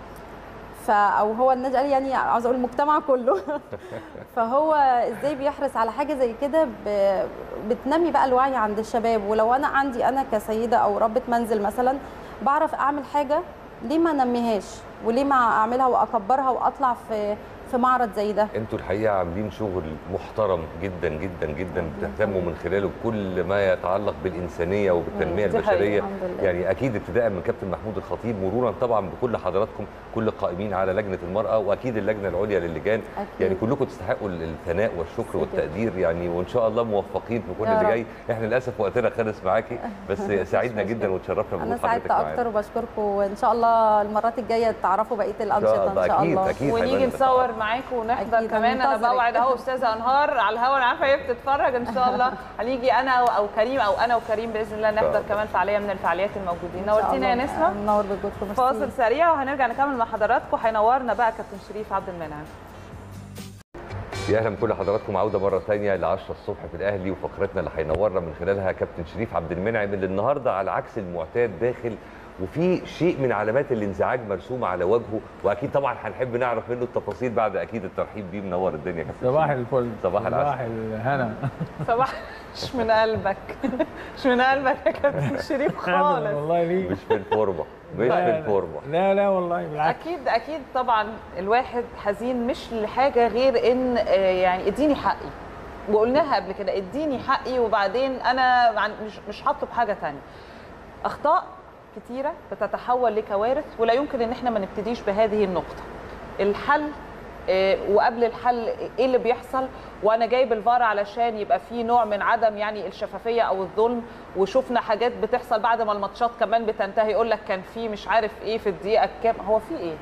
ف او هو النادي قال يعني عاوز اقول المجتمع كله فهو ازاي بيحرص على حاجه زي كده ب- بتنمي بقى الوعي عند الشباب ولو انا عندي انا كسيده او ربة منزل مثلا بعرف اعمل حاجه ليه ما انميهاش وليه ما اعملها واكبرها واطلع في في معرض زي ده انتوا الحقيقه عاملين شغل محترم جدا جدا جدا بتهتموا من خلاله بكل ما يتعلق بالانسانيه وبالتنميه مم، دي حقيقة. البشريه الحمد لله. يعني اكيد ابتداء من كابتن محمود الخطيب مرورا طبعا بكل حضراتكم كل القائمين على لجنه المراه واكيد اللجنه العليا للجان أكيد. يعني كلكم تستحقوا الثناء والشكر ميرسي والتقدير يعني وان شاء الله موفقين في كل يا اللي رب. جاي احنا للاسف وقتنا خلص معاكي بس سعدنا مش جدا مشكلة. وتشرفنا انا بوجود حضرتك سعدت معانا اكتر وبشكركم وان شاء الله المرات الجايه تعرفوا بقيه الانشطه الله، ان شاء أكيد، الله أكيد. ونيجي هيبقى نصور معاكم ونحضر أكيد، كمان انا هننتظرك. بوعد اهو استاذه انهار على الهوا انا عارفه هي بتتفرج ان شاء الله هنيجي انا او كريم او انا وكريم باذن الله نحضر الله. كمان فعاليه من الفعاليات الموجودين إن شاء نورتينا يا الله. نسمه منور بوجودكم ميرسي. فاصل سريع وهنرجع نكمل مع حضراتكم هينورنا بقى كابتن شريف عبد المنعم يا اهلا بكل حضراتكم عوده مره ثانيه ل 10 الصبح في الاهلي وفقرتنا اللي هينورنا من خلالها كابتن شريف عبد المنعم اللي النهارده على عكس المعتاد داخل وفي شيء من علامات الانزعاج مرسومه على وجهه واكيد طبعا هنحب نعرف منه التفاصيل بعد اكيد الترحيب بيه منور الدنيا يا كابتن صباح شريف. الفل صباح العسل. صباح الهنا صباح مش من قلبك مش من قلبك يا كابتن شريف أبداً خالص والله ليه مش في الفورمه مش لا، في لا. الفورمه لا لا والله بالعكس اكيد اكيد طبعا الواحد حزين مش لحاجه غير ان آه، يعني اديني حقي وقلناها قبل كده اديني حقي وبعدين انا عن- مش مش هطلب حاجه تانية اخطاء كتيره بتتحول لكوارث ولا يمكن ان احنا ما نبتديش بهذه النقطه الحل آه، وقبل الحل ايه اللي بيحصل وانا جايب الفار علشان يبقى في نوع من عدم يعني الشفافيه او الظلم وشفنا حاجات بتحصل بعد ما الماتشات كمان بتنتهي يقول لك كان في مش عارف ايه في الدقيقه كام هو في ايه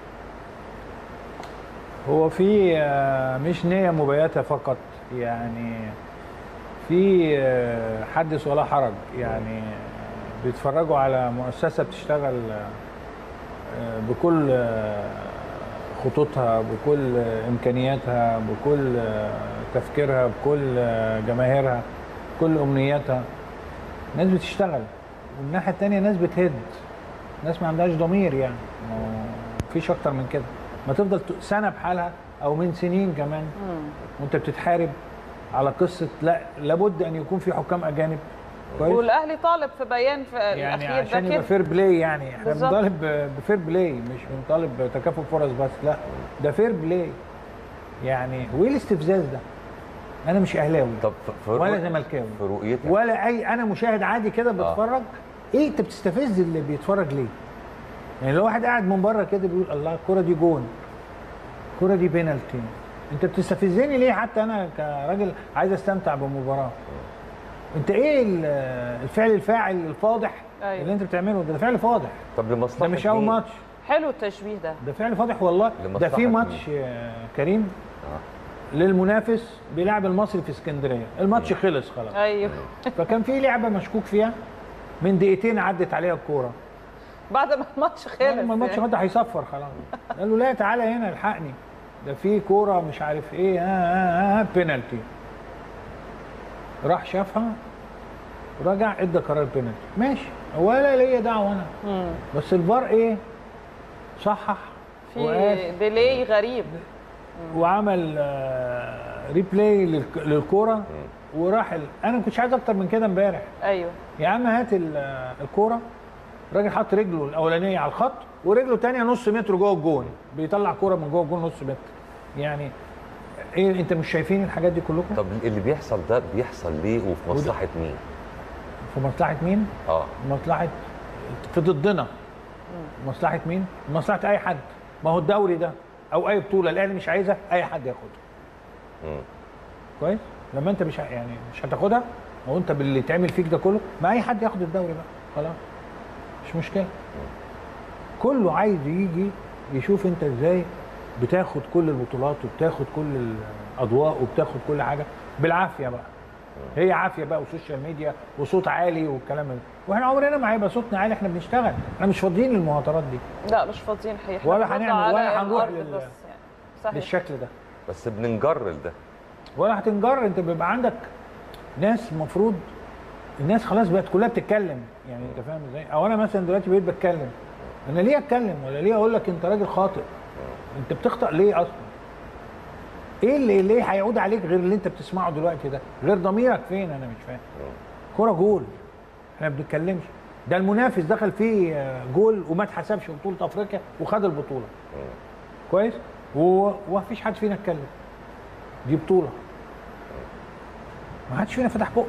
هو في آه، مش نية مبيتة فقط يعني في آه، حدث ولا حرج يعني بيتفرجوا على مؤسسة بتشتغل آه، بكل آه، خطوطها بكل آه، إمكانياتها بكل آه، تفكيرها بكل آه، جماهيرها بكل أمنياتها ناس بتشتغل والناحية التانية ناس بتهد ناس ما عندهاش ضمير يعني ما فيش أكتر من كده ما تفضل ت- سنة بحالها أو من سنين كمان وأنت بتتحارب على قصة لا لابد أن يكون في حكام أجانب كويس والاهلي طالب في بيان في يعني الاخير عشان ده يبقى كده فير بلاي يعني احنا بالظبط. بنطالب ب- بفير بلاي مش بنطالب بتكافؤ فرص بس لا ده فير بلاي يعني وايه الاستفزاز ده؟ انا مش اهلاوي طب في- في ولا رؤ- زملكاوي في رؤيتك ولا اي انا مشاهد عادي كده بتفرج ايه انت بتستفز اللي بيتفرج ليه؟ يعني لو واحد قاعد من بره كده بيقول الله الكرة دي جون الكرة دي بينالتي انت بتستفزني ليه حتى انا كراجل عايز استمتع بمباراة انت ايه ال- الفعل الفاعل الفاضح أيوة. اللي انت بتعمله ده, ده فعل فاضح طب لمصلحه ده مش اول مين؟ ماتش حلو التشبيه ده ده فعل فاضح والله ده لمصلحة في مين؟ ماتش يا كريم للمنافس بيلعب المصري في اسكندريه الماتش خلص خلاص ايوه فكان في لعبه مشكوك فيها من دقيقتين عدت عليها الكوره بعد ما الماتش خلص لما الماتش يعني. خلص هيصفر خلاص قال له لا تعالى هنا الحقني ده في كوره مش عارف ايه ها ها ها بينالتي راح شافها رجع ادى قرار بينالتي ماشي ولا ليا دعوه انا مم. بس الفار ايه صحح وقال في ديلي غريب وعمل آه، ريبلاي للك- للكوره وراح ال... انا ما كنتش عايز اكتر من كده امبارح ايوه يا عم هات ال- آه، الكوره الراجل حط رجله الاولانيه على الخط ورجله الثانيه نص متر جوه الجون بيطلع كوره من جوه الجون نص متر يعني ايه انت مش شايفين الحاجات دي كلكم طب اللي بيحصل ده بيحصل ليه وفي مصلحه مين؟ في مصلحه مين اه مصلحه في ضدنا مصلحه مين مصلحه اي حد ما هو الدوري ده او اي بطوله الاهلي مش عايزها اي حد ياخدها مم. كويس لما انت مش ه- يعني مش هتاخدها او انت باللي تعمل فيك ده كله ما اي حد ياخد الدوري بقى خلاص مش مشكله كله عايز يجي يشوف انت ازاي بتاخد كل البطولات وبتاخد كل الاضواء وبتاخد كل حاجه بالعافيه بقى هي عافيه بقى وسوشيال ميديا وصوت عالي والكلام ده واحنا عمرنا ما هيبقى صوتنا عالي احنا بنشتغل احنا مش فاضيين للمهاترات دي لا مش فاضيين حقيقة إحنا ولا بنرد هنعمل- على ولا هنروح الأرض لل- بس يعني صحيح بالشكل ده بس بننجر لده ولا هتنجر انت بيبقى عندك ناس المفروض الناس خلاص بقت كلها بتتكلم يعني انت فاهم ازاي او انا مثلا دلوقتي بقيت بتكلم انا ليه اتكلم ولا ليه اقول لك انت راجل خاطئ انت بتخطئ ليه اصلا ايه اللي ليه هيعود عليك غير اللي انت بتسمعه دلوقتي ده غير ضميرك فين انا مش فاهم كرة جول احنا ما بنتكلمش ده المنافس دخل فيه آه، جول وما اتحسبش في بطوله افريقيا وخد البطوله كويس و- ومفيش حد فينا اتكلم دي بطوله ما حدش فينا فتح بقه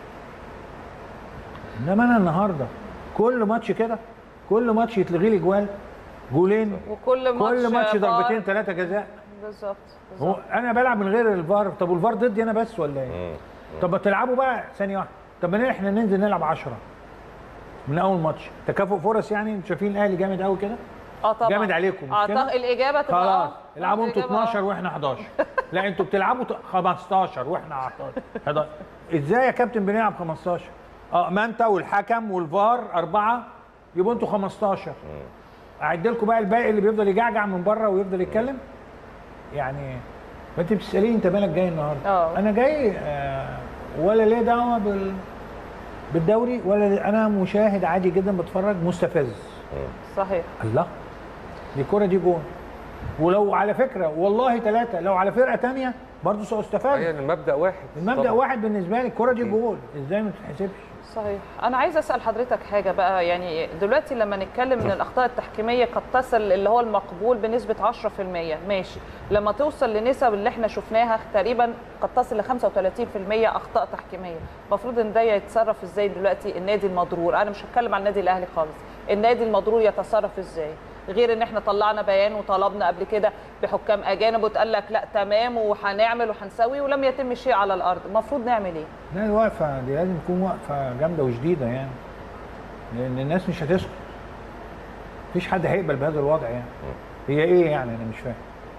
انما انا النهارده كل ماتش كده كل ماتش يتلغي لي جوال جولين وكل ماتش كل ماتش فار. ضربتين ثلاثه جزاء بالظبط هو بالظبط انا بلعب من غير الفار طب والفار ضدي انا بس ولا ايه؟ طب ما تلعبوا بقى ثانيه واحده طب ما احنا ننزل نلعب 10 من اول ماتش تكافؤ فرص يعني انتوا شايفين الاهلي جامد قوي كده اه طبعا جامد عليكم، مش كده؟ اعتقد الاجابه تبقى خلاص آه. العبوا انتوا الإجابة آه. 12 واحنا 11 لا انتوا بتلعبوا ت- 15 واحنا 11 11. ازاي يا كابتن بنلعب 15 اه ما انت والحكم والفار اربعه يبقوا انتوا 15 اعد لكم بقى الباقي اللي بيفضل يجعجع من بره ويفضل يتكلم يعني ما انت بتساليني انت مالك جاي النهارده اه. انا جاي آه ولا ليه دعوه بال بالدوري ولا ليه- انا مشاهد عادي جدا بتفرج مستفز صحيح الله دي الكرة دي جون ولو على فكرة والله ثلاثة لو على فرقة تانية برضه سأستفاد يعني المبدا واحد المبدأ طبعاً. واحد بالنسبة لي الكرة دي جول ازاي ما تتحسبش صحيح انا عايزه اسال حضرتك حاجه بقى يعني دلوقتي لما نتكلم ان الاخطاء التحكيميه قد تصل اللي هو المقبول بنسبه 10% ماشي لما توصل لنسب اللي احنا شفناها تقريبا قد تصل ل 35% اخطاء تحكيميه المفروض ان ده يتصرف ازاي دلوقتي النادي المضرور انا مش هتكلم عن النادي الاهلي خالص النادي المضرور يتصرف ازاي غير ان احنا طلعنا بيان وطلبنا قبل كده بحكام اجانب واتقال لك لا تمام وهنعمل وهنسوي ولم يتم شيء على الارض المفروض نعمل ايه لا الوقفة دي لازم تكون وقفة جامدة وشديدة يعني لأن الناس مش هتسكت مفيش حد هيقبل بهذا الوضع يعني هي إيه يعني أنا مش فاهم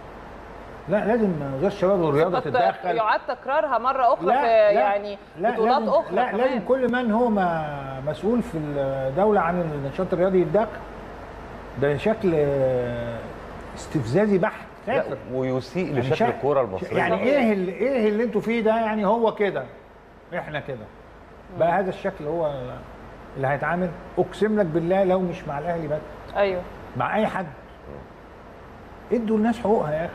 لا لازم وزارة الشباب والرياضة قد تتدخل يعاد تكرارها مره اخرى في يعني بطولات لازم اخرى لا كمان. لازم كل من هو ما مسؤول في الدولة عن النشاط الرياضي يتدخل ده شكل آه، استفزازي بحت لا سافر ويسيء يعني لشكل شا- الكوره المصريه يعني ايه اللي ايه اللي انتوا فيه ده يعني هو كده احنا كده بقى هذا الشكل هو اللي هيتعامل اقسم لك بالله لو مش مع الاهلي بس ايوه مع اي حد ادوا الناس حقوقها يا اخي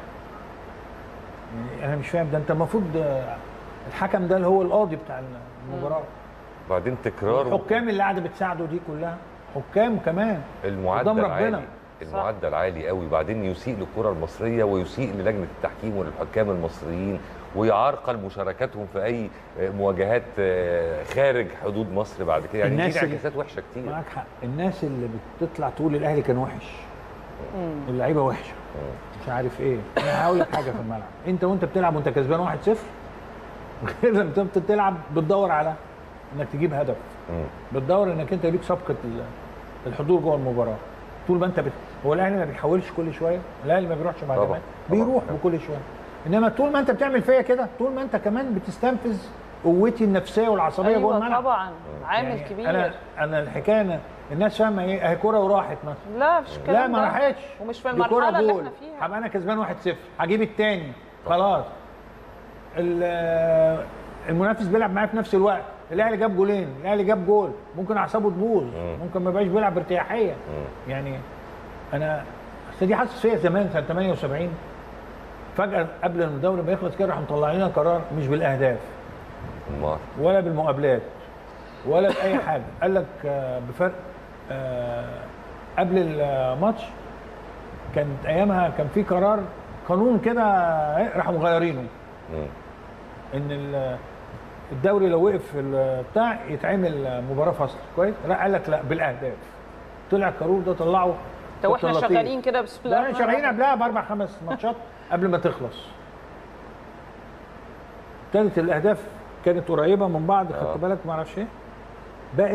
يعني انا مش فاهم ده انت المفروض آه، الحكم ده اللي هو القاضي بتاع المباراه بعدين تكرار الحكام اللي قاعده بتساعده دي كلها حكام كمان المعدل قدام ربنا. عالي المعدل عالي قوي وبعدين يسيء للكره المصريه ويسيء للجنه التحكيم وللحكام المصريين ويعرقل مشاركتهم في اي مواجهات آه، خارج حدود مصر بعد كده يعني الناس دي اللي- انعكاسات وحشه كتير معاك حق الناس اللي بتطلع تقول الاهلي كان وحش اللعيبه وحشه مش عارف ايه انا هقول لك حاجه في الملعب انت وانت بتلعب وانت كسبان 1-0 غير لما انت بتلعب بتدور على انك تجيب هدف مم. بتدور انك انت ليك سابقه ال- الحضور جوه المباراه طول ما انت بت... هو الاهلي ما بيحاولش كل شويه الاهلي ما بيروحش مع طبعاً، جماعه طبعاً. بيروح بكل شويه انما طول ما انت بتعمل فيا كده طول ما انت كمان بتستنفذ قوتي النفسيه والعصبيه جوه ايوه الملعب طبعا عامل يعني كبير انا انا الحكايه أنا- الناس فاهمه ايه اهي كوره وراحت مثلا لا مفيش لا الكلام ما ده. راحتش ومش في دي كرة المرحله اللي جول. احنا فيها هبقى انا كسبان 1-0 هجيب الثاني خلاص ال- المنافس بيلعب معايا في نفس الوقت الاهلي جاب جولين الاهلي جاب جول ممكن اعصابه تبوظ ممكن ما يبقاش بيلعب بارتياحيه يعني انا اصل دي حاسس فيا زمان سنه 78 فجاه قبل الدوري ما يخلص كده راح مطلع لنا قرار مش بالاهداف امال ولا بالمقابلات ولا باي حاجه قال لك آه، بفرق آه، قبل الماتش كانت ايامها كان في قرار قانون كده آه، راحوا مغيرينه مم. ان ال- الدوري لو وقف في البتاع يتعمل مباراه فاصله كويس راح قال لك لا بالاهداف طلع القانون ده طلعه طب واحنا كابتن لطيف. شغالين كده بسم الله لا الرحمن شغالين الرحيم. قبلها باربع خمس ماتشات قبل ما تخلص كانت الاهداف كانت قريبه من بعض آه. خدت بالك ما اعرفش ايه بقت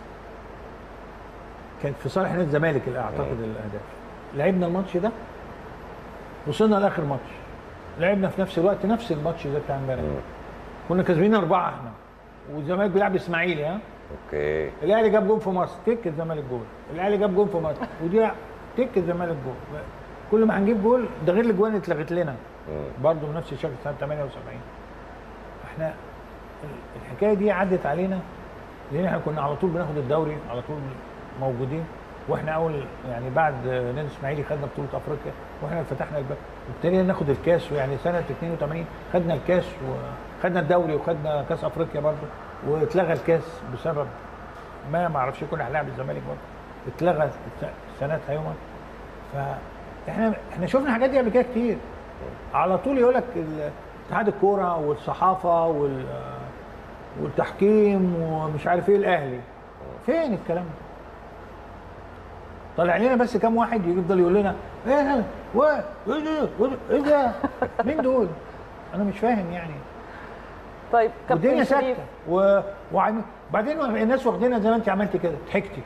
كانت في صالح نادي الزمالك اللي اعتقد الاهداف لعبنا الماتش ده وصلنا لاخر ماتش لعبنا في نفس الوقت نفس الماتش ده بتاع امبارح كنا كاسبين اربعه احنا والزمالك بيلعب اسماعيلي ها اوكي الاهلي جاب جون في مصر تك الزمالك جول الاهلي جاب جون في مصر ودي تك الزمالك جول كل ما هنجيب جول ده غير الاجوان اللي اتلغت لنا مم. برضه بنفس الشكل سنه 78 احنا الحكايه دي عدت علينا لان احنا كنا على طول بناخد الدوري على طول موجودين واحنا اول يعني بعد نادي الاسماعيلي خدنا بطوله افريقيا واحنا اللي فتحنا الباب وابتدينا ناخد الكاس ويعني سنه 82 خدنا الكاس وخدنا الدوري وخدنا كاس افريقيا برضه واتلغى الكاس بسبب ما ما اعرفش كنا هنلعب الزمالك برضه اتلغى سنتها يوما فاحنا احنا شفنا الحاجات دي قبل كده كتير على طول يقول لك ال- اتحاد الكوره والصحافه وال والتحكيم ومش عارف ايه الاهلي فين الكلام ده؟ طالع لنا بس كام واحد يفضل يقول لنا ايه ده؟ و- ايه ده؟ ايه ده؟ مين دول؟ انا مش فاهم يعني طيب والدنيا كابتن شريف ساكته و... وعم... بعدين الناس واخدينها زي ما انت عملتي كده ضحكتي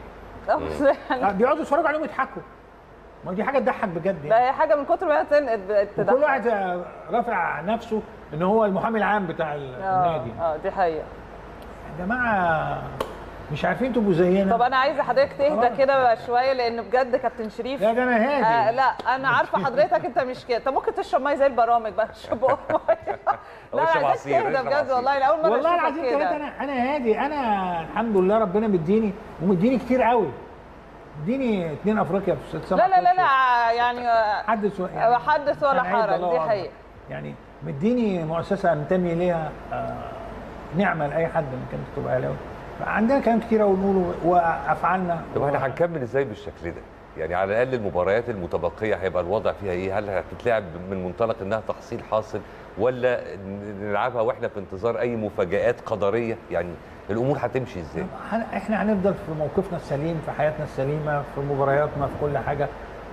أه، بيقعدوا يتفرجوا عليهم يضحكوا ما دي حاجه تضحك بجد ده يعني هي حاجه من كتر ما هي تنقد بقت وكل تضحك. واحد رافع نفسه ان هو المحامي العام بتاع النادي اه اه دي حقيقه يا جماعه مش عارفين تبقوا زينا طب انا عايزه حضرتك تهدى خلاص. كده بقى شويه لان بجد كابتن شريف لا ده انا هادي آه لا انا عارفه حضرتك انت مش كده انت ممكن تشرب ميه زي البرامج بقى تشرب ميه لا اشرب انا عايزك عصير، تهدى اشرب بجد عصير. والله لاول مره والله أشوفك العظيم كده. ثلاثة انا انا هادي انا الحمد لله ربنا مديني ومديني كتير قوي مديني اتنين افريقيا في ست سبع لا لا لا أشهر. لا يعني آه، حدث و- حدث ولا أنا عايز حرج الله دي أكبر. حقيقه يعني مديني مؤسسه انتمي ليها آه، نعمه لاي حد ان كانت تبقى اهلاوي فعندنا كلام كتير قوي نقوله وافعالنا طب و- احنا هنكمل ازاي بالشكل ده؟ يعني على الاقل المباريات المتبقيه هيبقى الوضع فيها ايه؟ هل هتتلعب من منطلق انها تحصيل حاصل ولا نلعبها واحنا في انتظار اي مفاجآت قدريه؟ يعني الامور هتمشي ازاي؟ هن- احنا هنفضل في موقفنا السليم في حياتنا السليمه في مبارياتنا في كل حاجه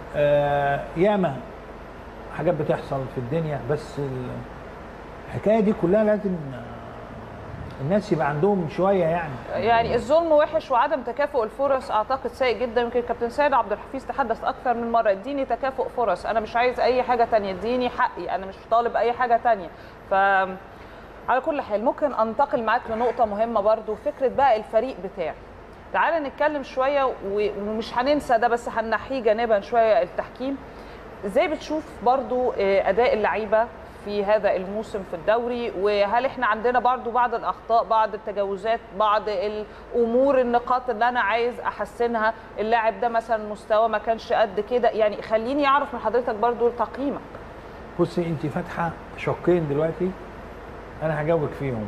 آه ياما حاجات بتحصل في الدنيا بس ال- الحكايه دي كلها لازم آه، الناس يبقى عندهم شويه يعني يعني الظلم وحش وعدم تكافؤ الفرص اعتقد سيء جدا يمكن كابتن سيد عبد الحفيظ تحدث اكثر من مره اديني تكافؤ فرص انا مش عايز اي حاجه تانية اديني حقي انا مش طالب اي حاجه تانية ف على كل حال ممكن انتقل معاك لنقطه مهمه برضو فكره بقى الفريق بتاعي تعال نتكلم شويه و- ومش هننسى ده بس هنحيه جانبا شويه التحكيم ازاي بتشوف برضو آه، اداء اللعيبه في هذا الموسم في الدوري وهل احنا عندنا برضو بعض الاخطاء بعض التجاوزات بعض الامور النقاط اللي انا عايز احسنها اللاعب ده مثلا مستوى ما كانش قد كده يعني خليني اعرف من حضرتك برضو تقييمك بصي انت فاتحه شقين دلوقتي انا هجاوبك فيهم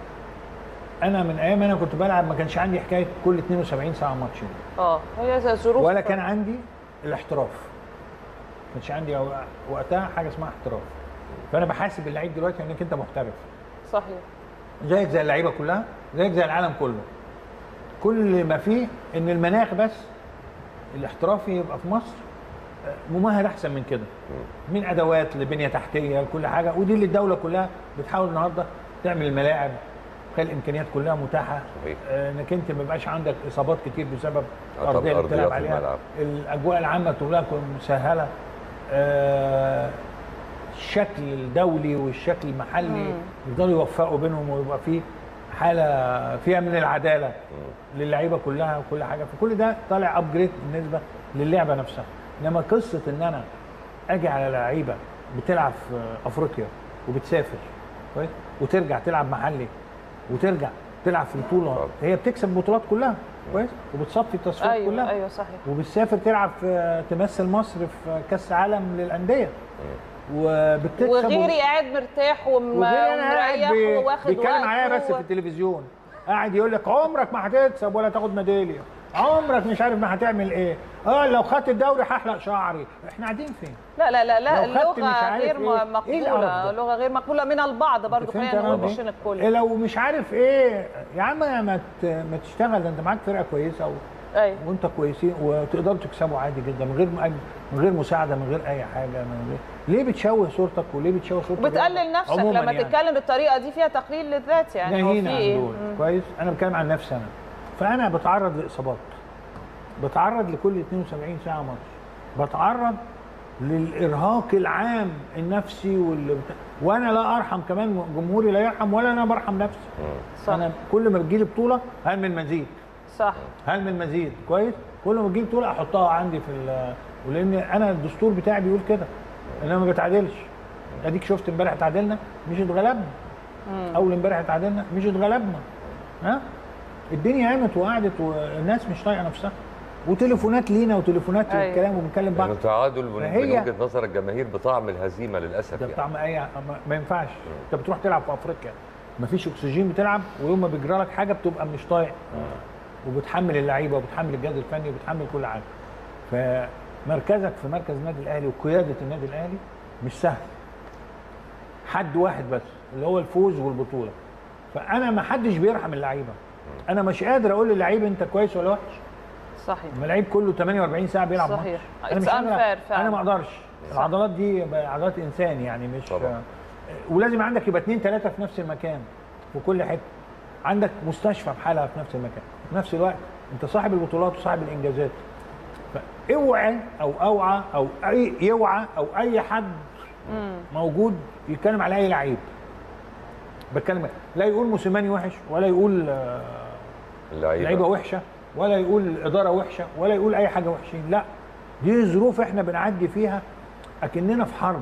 انا من ايام انا كنت بلعب ما كانش عندي حكايه كل 72 ساعه ماتش دي. اه هي زي ظروف ولا كان عندي الاحتراف ما كانش عندي أو- وقتها حاجه اسمها احتراف فانا بحاسب اللعيب دلوقتي انك انت محترف صحيح زيك زي اللعيبه كلها زيك زي العالم كله كل ما فيه ان المناخ بس الاحترافي يبقى في مصر آه، ممهد احسن من كده من ادوات لبنيه تحتيه لكل حاجه ودي اللي الدوله كلها بتحاول النهارده تعمل الملاعب تخلي الامكانيات كلها متاحه صحيح. آه، انك انت ما يبقاش عندك اصابات كتير بسبب آه، طب الارضيه اللي أرضيات بتلعب عليها الملعب. الاجواء العامه كلها تكون مسهله آه، الشكل الدولي والشكل المحلي يفضلوا يوفقوا بينهم ويبقى في حاله فيها من العداله للعيبه كلها وكل حاجه فكل ده طالع ابجريد بالنسبه للعبه نفسها انما قصه ان انا اجي على لعيبه بتلعب في افريقيا وبتسافر كويس وترجع تلعب محلي وترجع تلعب في البطوله هي بتكسب البطولات كلها كويس وبتصفي التصفيات ايوه كلها ايوه صحيح وبتسافر تلعب في تمثل مصر في كاس عالم للانديه وبتكسب وغيري قاعد مرتاح وم- وغيري انا قاعد ومريح بي- وواخد بيتكلم معايا وقته بس في التلفزيون قاعد يقول لك عمرك ما هتكسب ولا تاخد ميداليه عمرك مش عارف ما هتعمل ايه اه لو خدت الدوري هحلق شعري احنا قاعدين فين لا لا لا لا لو خدت مش اللغه عارف غير إيه، م- إيه القرف مقبوله ده؟ لغه غير مقبوله من البعض برضه فهمت خلينا أنا نقول قصدي؟ مش الكل إيه لو مش عارف ايه يا عم ما ت- ما تشتغل ده انت معاك فرقه كويسه و... ايوه وانت كويسين وتقدروا تكسبوا عادي جدا من غير من غير مساعده من غير اي حاجه من غير ليه بتشوه صورتك وليه بتشوه صورتك وبتقلل نفسك عموماً لما يعني. تتكلم بالطريقه دي فيها تقليل للذات يعني هو ناهينا في عن ايه دول مم. كويس انا بتكلم عن نفسي انا فانا بتعرض لاصابات بتعرض لكل 72 ساعه ماتش بتعرض للارهاق العام النفسي واللي بت... وانا لا ارحم كمان جمهوري لا يرحم ولا انا برحم نفسي صح. انا كل ما بتجيلي بطوله هل من مزيد صح هل من مزيد كويس كل ما بتجيلي بطوله احطها عندي في ال... ولان انا الدستور بتاعي بيقول كده ان انا ما بتعادلش اديك شفت امبارح اتعادلنا مش اتغلبنا اول امبارح اتعادلنا مش اتغلبنا ها الدنيا قامت وقعدت والناس مش طايقه نفسها وتليفونات لينا وتليفونات أيوة. للكلام وبنكلم بعض يعني تعادل من, من فهي- وجهه نظر الجماهير بطعم الهزيمه للاسف ده يعني بطعم اي ما- ما ينفعش انت بتروح تلعب في افريقيا مفيش اكسجين بتلعب ويوم ما بيجرى لك حاجه بتبقى مش طايق وبتحمل اللعيبه وبتحمل الجهاز الفني وبتحمل كل حاجه فمركزك في مركز النادي الاهلي وقياده النادي الاهلي مش سهل حد واحد بس اللي هو الفوز والبطوله فانا ما حدش بيرحم اللعيبه انا مش قادر اقول للعيب انت كويس ولا وحش صحيح لما لعيب كله 48 ساعه بيلعب صحيح. ماتش انا It's مش قادر unfair فعلا. انا ما اقدرش العضلات دي عضلات انسان يعني مش طبعا. ولازم عندك يبقى اثنين ثلاثه في نفس المكان في كل حته عندك مستشفى بحالها في نفس المكان في نفس الوقت انت صاحب البطولات وصاحب الانجازات فاوعى او اوعى او اي يوعى او اي حد موجود يتكلم على اي لعيب بتكلم لا يقول موسيماني وحش ولا يقول آه، لعيبه اللعيبه وحشه ولا يقول الاداره وحشه ولا يقول اي حاجه وحشين لا دي ظروف احنا بنعدي فيها اكننا في حرب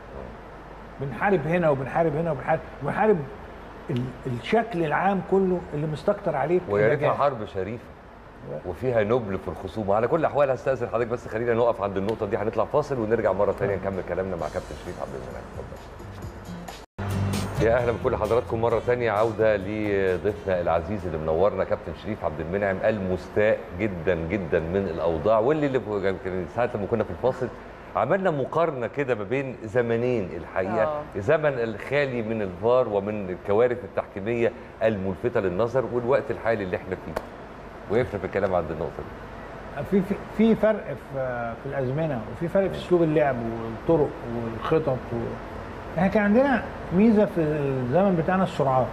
بنحارب هنا وبنحارب هنا وبنحارب وبنحارب ال- الشكل العام كله اللي مستكتر عليه ويا ريتها النجاح. حرب شريفه وفيها نبل في الخصوم على كل الاحوال هستاذن حضرتك بس خلينا نقف عند النقطه دي هنطلع فاصل ونرجع مره ثانيه نكمل كلامنا مع كابتن شريف عبد المنعم اتفضل يا اهلا بكل حضراتكم مره ثانيه عوده لضيفنا العزيز اللي منورنا كابتن شريف عبد المنعم المستاء جدا جدا من الاوضاع واللي اللي كان ساعه لما كنا في الفاصل عملنا مقارنه كده ما بين زمنين الحقيقه آه. زمن الخالي من الفار ومن الكوارث التحكيميه الملفته للنظر والوقت الحالي اللي احنا فيه وقفنا في الكلام عند النقطه دي في في- في فرق في في الازمنه وفي فرق في اسلوب اللعب والطرق والخطط و... احنا كان عندنا ميزه في الزمن بتاعنا السرعات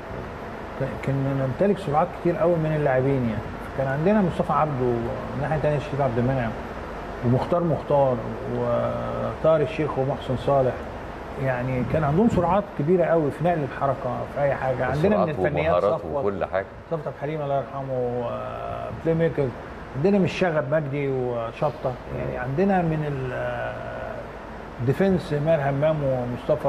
ك- كنا نمتلك سرعات كتير قوي من اللاعبين يعني كان عندنا مصطفى عبده والناحيه الثانيه شريف عبد المنعم ومختار مختار وطاهر الشيخ ومحسن صالح يعني كان عندهم سرعات كبيره قوي في نقل الحركه في اي حاجه عندنا من سرعات الفنيات ومهارات صفوت وكل حاجه صفت حليم الله يرحمه آه، بلاي ميكر عندنا من الشغب مجدي وشطه يعني عندنا من ال- آه، الديفنس ماهر همام ومصطفى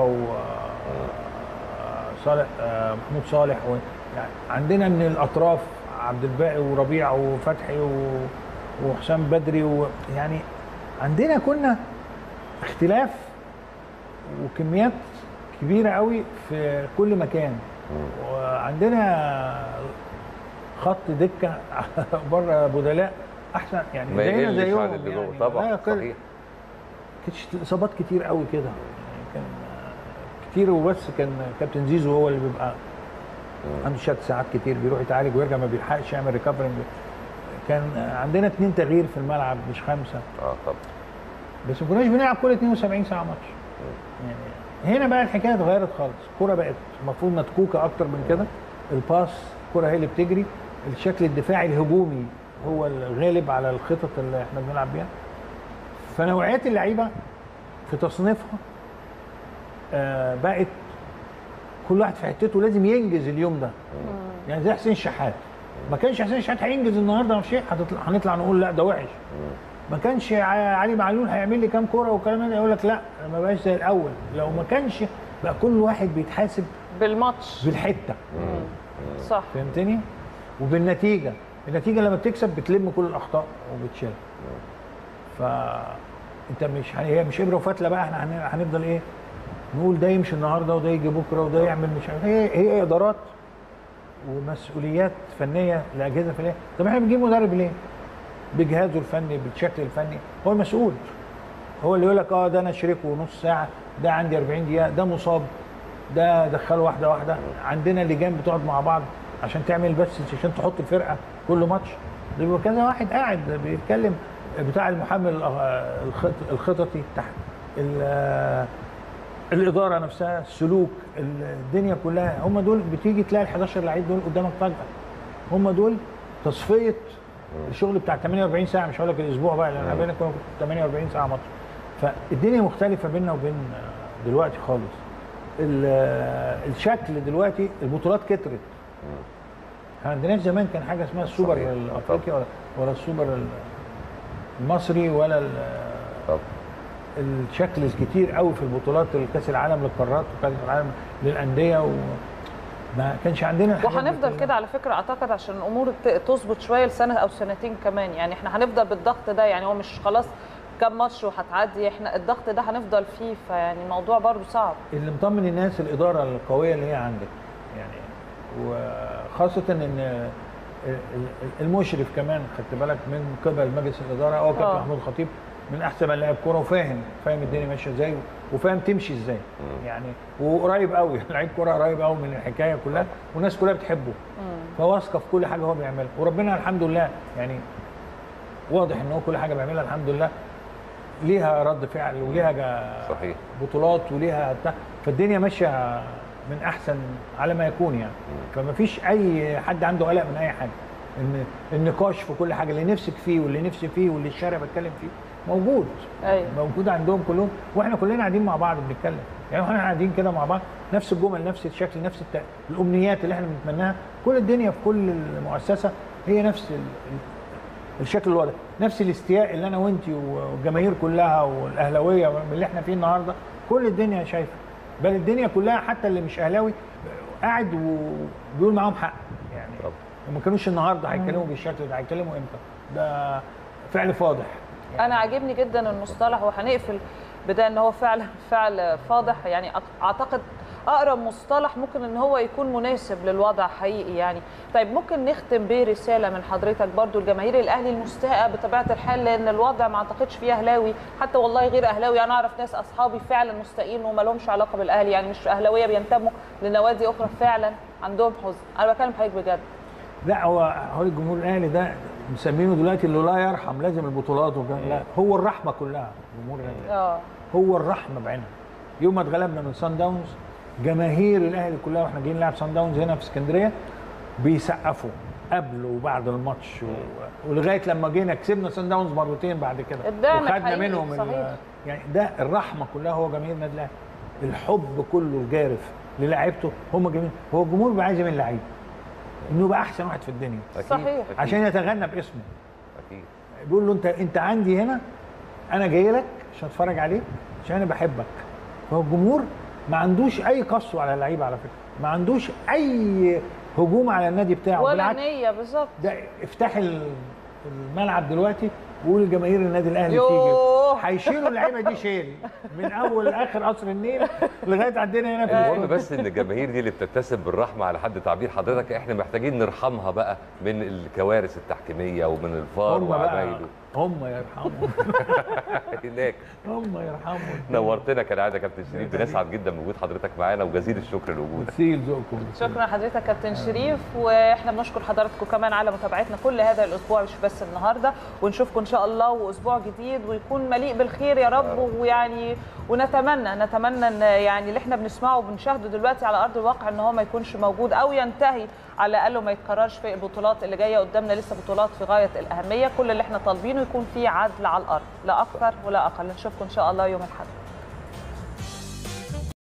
وصالح محمود صالح و- يعني عندنا من الاطراف عبد الباقي وربيع وفتحي و- وحسام بدري ويعني عندنا كنا اختلاف وكميات كبيره قوي في كل مكان وعندنا خط دكه بره بدلاء احسن يعني ما زينا يقلش زيهم عن اللي جوه يعني. طبعا لا، كده. صحيح كانتش اصابات كتير قوي كده يعني كان كتير وبس كان كابتن زيزو هو اللي بيبقى عنده شد ساعات كتير بيروح يتعالج ويرجع ما بيلحقش يعمل ريكفرنج كان عندنا اتنين تغيير في الملعب مش خمسه اه طبعا بس ما كناش بنلعب كل 72 ساعه ماتش يعني هنا بقى الحكايه اتغيرت خالص الكوره بقت المفروض متكوكه اكتر من كده الباس الكوره هي اللي بتجري الشكل الدفاعي الهجومي هو الغالب على الخطط اللي احنا بنلعب بيها فنوعيات اللعيبه في تصنيفها آه بقت كل واحد في حتته لازم ينجز اليوم ده يعني زي حسين شحات ما كانش حسين شحات هينجز النهارده مش هتطلع هنطلع نقول لا ده وحش ما كانش ع- علي معلول هيعمل لي كام كوره والكلام ده يقول لك لا أنا ما بقاش زي الاول لو ما كانش بقى كل واحد بيتحاسب بالماتش بالحته صح فهمتني وبالنتيجه النتيجه لما بتكسب بتلم كل الاخطاء وبتشيلها ف انت مش هي مش ابره وفتله بقى احنا هن- هنفضل ايه نقول ده يمشي النهارده وده يجي بكره وده يعمل مش عارف هي هي ادارات ومسؤوليات فنيه لاجهزه فنيه طب احنا بنجيب مدرب ليه؟ بجهازه الفني بالشكل الفني هو المسؤول هو اللي يقول لك اه ده انا شريكه نص ساعه ده عندي 40 دقيقه ده مصاب ده دخله واحده واحده عندنا لجان بتقعد مع بعض عشان تعمل بس عشان تحط الفرقه كل ماتش ده بيبقى كذا واحد قاعد بيتكلم بتاع المحمل آه، الخط الخططي تحت ال- آه، الاداره نفسها السلوك الدنيا كلها هم دول بتيجي تلاقي ال 11 لعيب دول قدامك فجاه هم دول تصفيه الشغل بتاع 48 ساعه مش هقول لك الاسبوع بقى لان بينك وبين 48 ساعه ماتش فالدنيا مختلفه بيننا وبين آه، دلوقتي خالص ال- آه، الشكل دلوقتي البطولات كترت ما عندناش زمان كان حاجه اسمها السوبر صحيح. الافريقي ولا ولا السوبر ال- المصري ولا ال- طب الشكل الكتير قوي في البطولات الكاس العالم للقارات وكاس العالم للانديه وما كانش عندنا الحاجات دي وهنفضل كلها. كده على فكره اعتقد عشان الامور ت- تظبط شويه لسنه او سنتين كمان يعني احنا هنفضل بالضغط ده يعني هو مش خلاص كام ماتش وهتعدي احنا الضغط ده هنفضل فيه فيعني الموضوع برضو صعب اللي مطمن الناس الاداره القويه اللي هي عندك يعني وخاصه ان ال- ال- المشرف كمان خدت بالك من قبل مجلس الاداره هو كابتن آه. محمود الخطيب من احسن من لاعب كوره وفاهم فاهم الدنيا ماشيه ازاي وفاهم تمشي ازاي يعني وقريب قوي لعيب كوره قريب قوي من الحكايه كلها والناس كلها بتحبه فواثقه في كل حاجه هو بيعملها وربنا الحمد لله يعني واضح ان هو كل حاجه بيعملها الحمد لله ليها رد فعل وليها جا- صحيح بطولات وليها بتاع فالدنيا ماشيه من احسن على ما يكون يعني فما فيش اي حد عنده قلق من اي حاجه ان النقاش في كل حاجه اللي نفسك فيه واللي نفسي فيه واللي الشارع بيتكلم فيه موجود ايوه موجود عندهم كلهم واحنا كلنا قاعدين مع بعض بنتكلم يعني احنا قاعدين كده مع بعض نفس الجمل نفس الشكل نفس الت... الامنيات اللي احنا بنتمناها كل الدنيا في كل المؤسسه هي نفس ال... ال- الشكل الواضح نفس الاستياء اللي انا وانت والجماهير كلها والاهلاويه من اللي احنا فيه النهارده كل الدنيا شايفه بل الدنيا كلها حتى اللي مش اهلاوي قاعد وبيقول معاهم حق يعني طب. وما كانوش النهارده هيتكلموا بالشكل ده هيتكلموا امتى ده فعل فاضح انا عاجبني جدا المصطلح وهنقفل بده ان هو فعلا فعل فاضح يعني أع- اعتقد اقرب مصطلح ممكن ان هو يكون مناسب للوضع حقيقي يعني طيب ممكن نختم برساله من حضرتك برضو الجماهير الاهلي المستاءه بطبيعه الحال لان الوضع ما اعتقدش فيه اهلاوي حتى والله غير اهلاوي انا اعرف ناس اصحابي فعلا مستائين وما لهمش علاقه بالاهلي يعني مش اهلاويه بينتموا لنوادي اخرى فعلا عندهم حزن انا بكلم حضرتك بجد لا هو هو الجمهور الاهلي ده مسمينه دلوقتي اللي لا يرحم لازم البطولات وكده لا هو الرحمه كلها جمهور الاهلي اه هو الرحمه بعينها يوم ما اتغلبنا من سان داونز جماهير الاهلي كلها واحنا جايين نلعب سان داونز هنا في اسكندريه بيسقفوا قبل وبعد الماتش و... ولغايه لما جينا كسبنا سان داونز مرتين بعد كده الدعم وخدنا الحقيقي، منهم ال- صحيح. يعني ده الرحمه كلها هو جماهير النادي الاهلي الحب كله الجارف للاعيبته هم جميل هو الجمهور بيبقى عايز يعمل لعيب انه يبقى احسن واحد في الدنيا أكيد. صحيح. أكيد. عشان يتغنى باسمه اكيد بيقول له انت انت عندي هنا انا جاي لك عشان اتفرج عليك عشان انا بحبك فهو الجمهور ما عندوش اي قسوه على اللعيبه على فكره ما عندوش اي هجوم على النادي بتاعه ولا بالعكس نيه بالظبط ده افتح ال- الملعب دلوقتي وقول لجماهير النادي الاهلي يوه. تيجي هيشيلوا اللعيبه دي شيل من اول لاخر قصر النيل لغايه عندنا هنا في المهم الاستوديو. بس ان الجماهير دي اللي بتبتسم بالرحمه على حد تعبير حضرتك احنا محتاجين نرحمها بقى من الكوارث التحكيميه ومن الفار هم بقى وعمايله هم يرحموا هناك هم يرحموا نورتنا كالعاده يا كابتن شريف بنسعد جدا بوجود حضرتك معانا وجزيل الشكر لوجودك سيل ذوقكم شكرا لحضرتك كابتن شريف واحنا بنشكر حضراتكم كمان على متابعتنا كل هذا الاسبوع مش بس النهارده ونشوفكم ان شاء الله واسبوع جديد ويكون مليء بالخير يا رب ويعني ونتمنى نتمنى ان يعني اللي احنا بنسمعه وبنشاهده دلوقتي على ارض الواقع ان هو ما يكونش موجود او ينتهي على الاقل وما يتكررش في البطولات اللي جايه قدامنا لسه بطولات في غايه الاهميه كل اللي احنا طالبينه يكون فيه عدل على الارض لا اكثر ولا اقل نشوفكم ان شاء الله يوم الاحد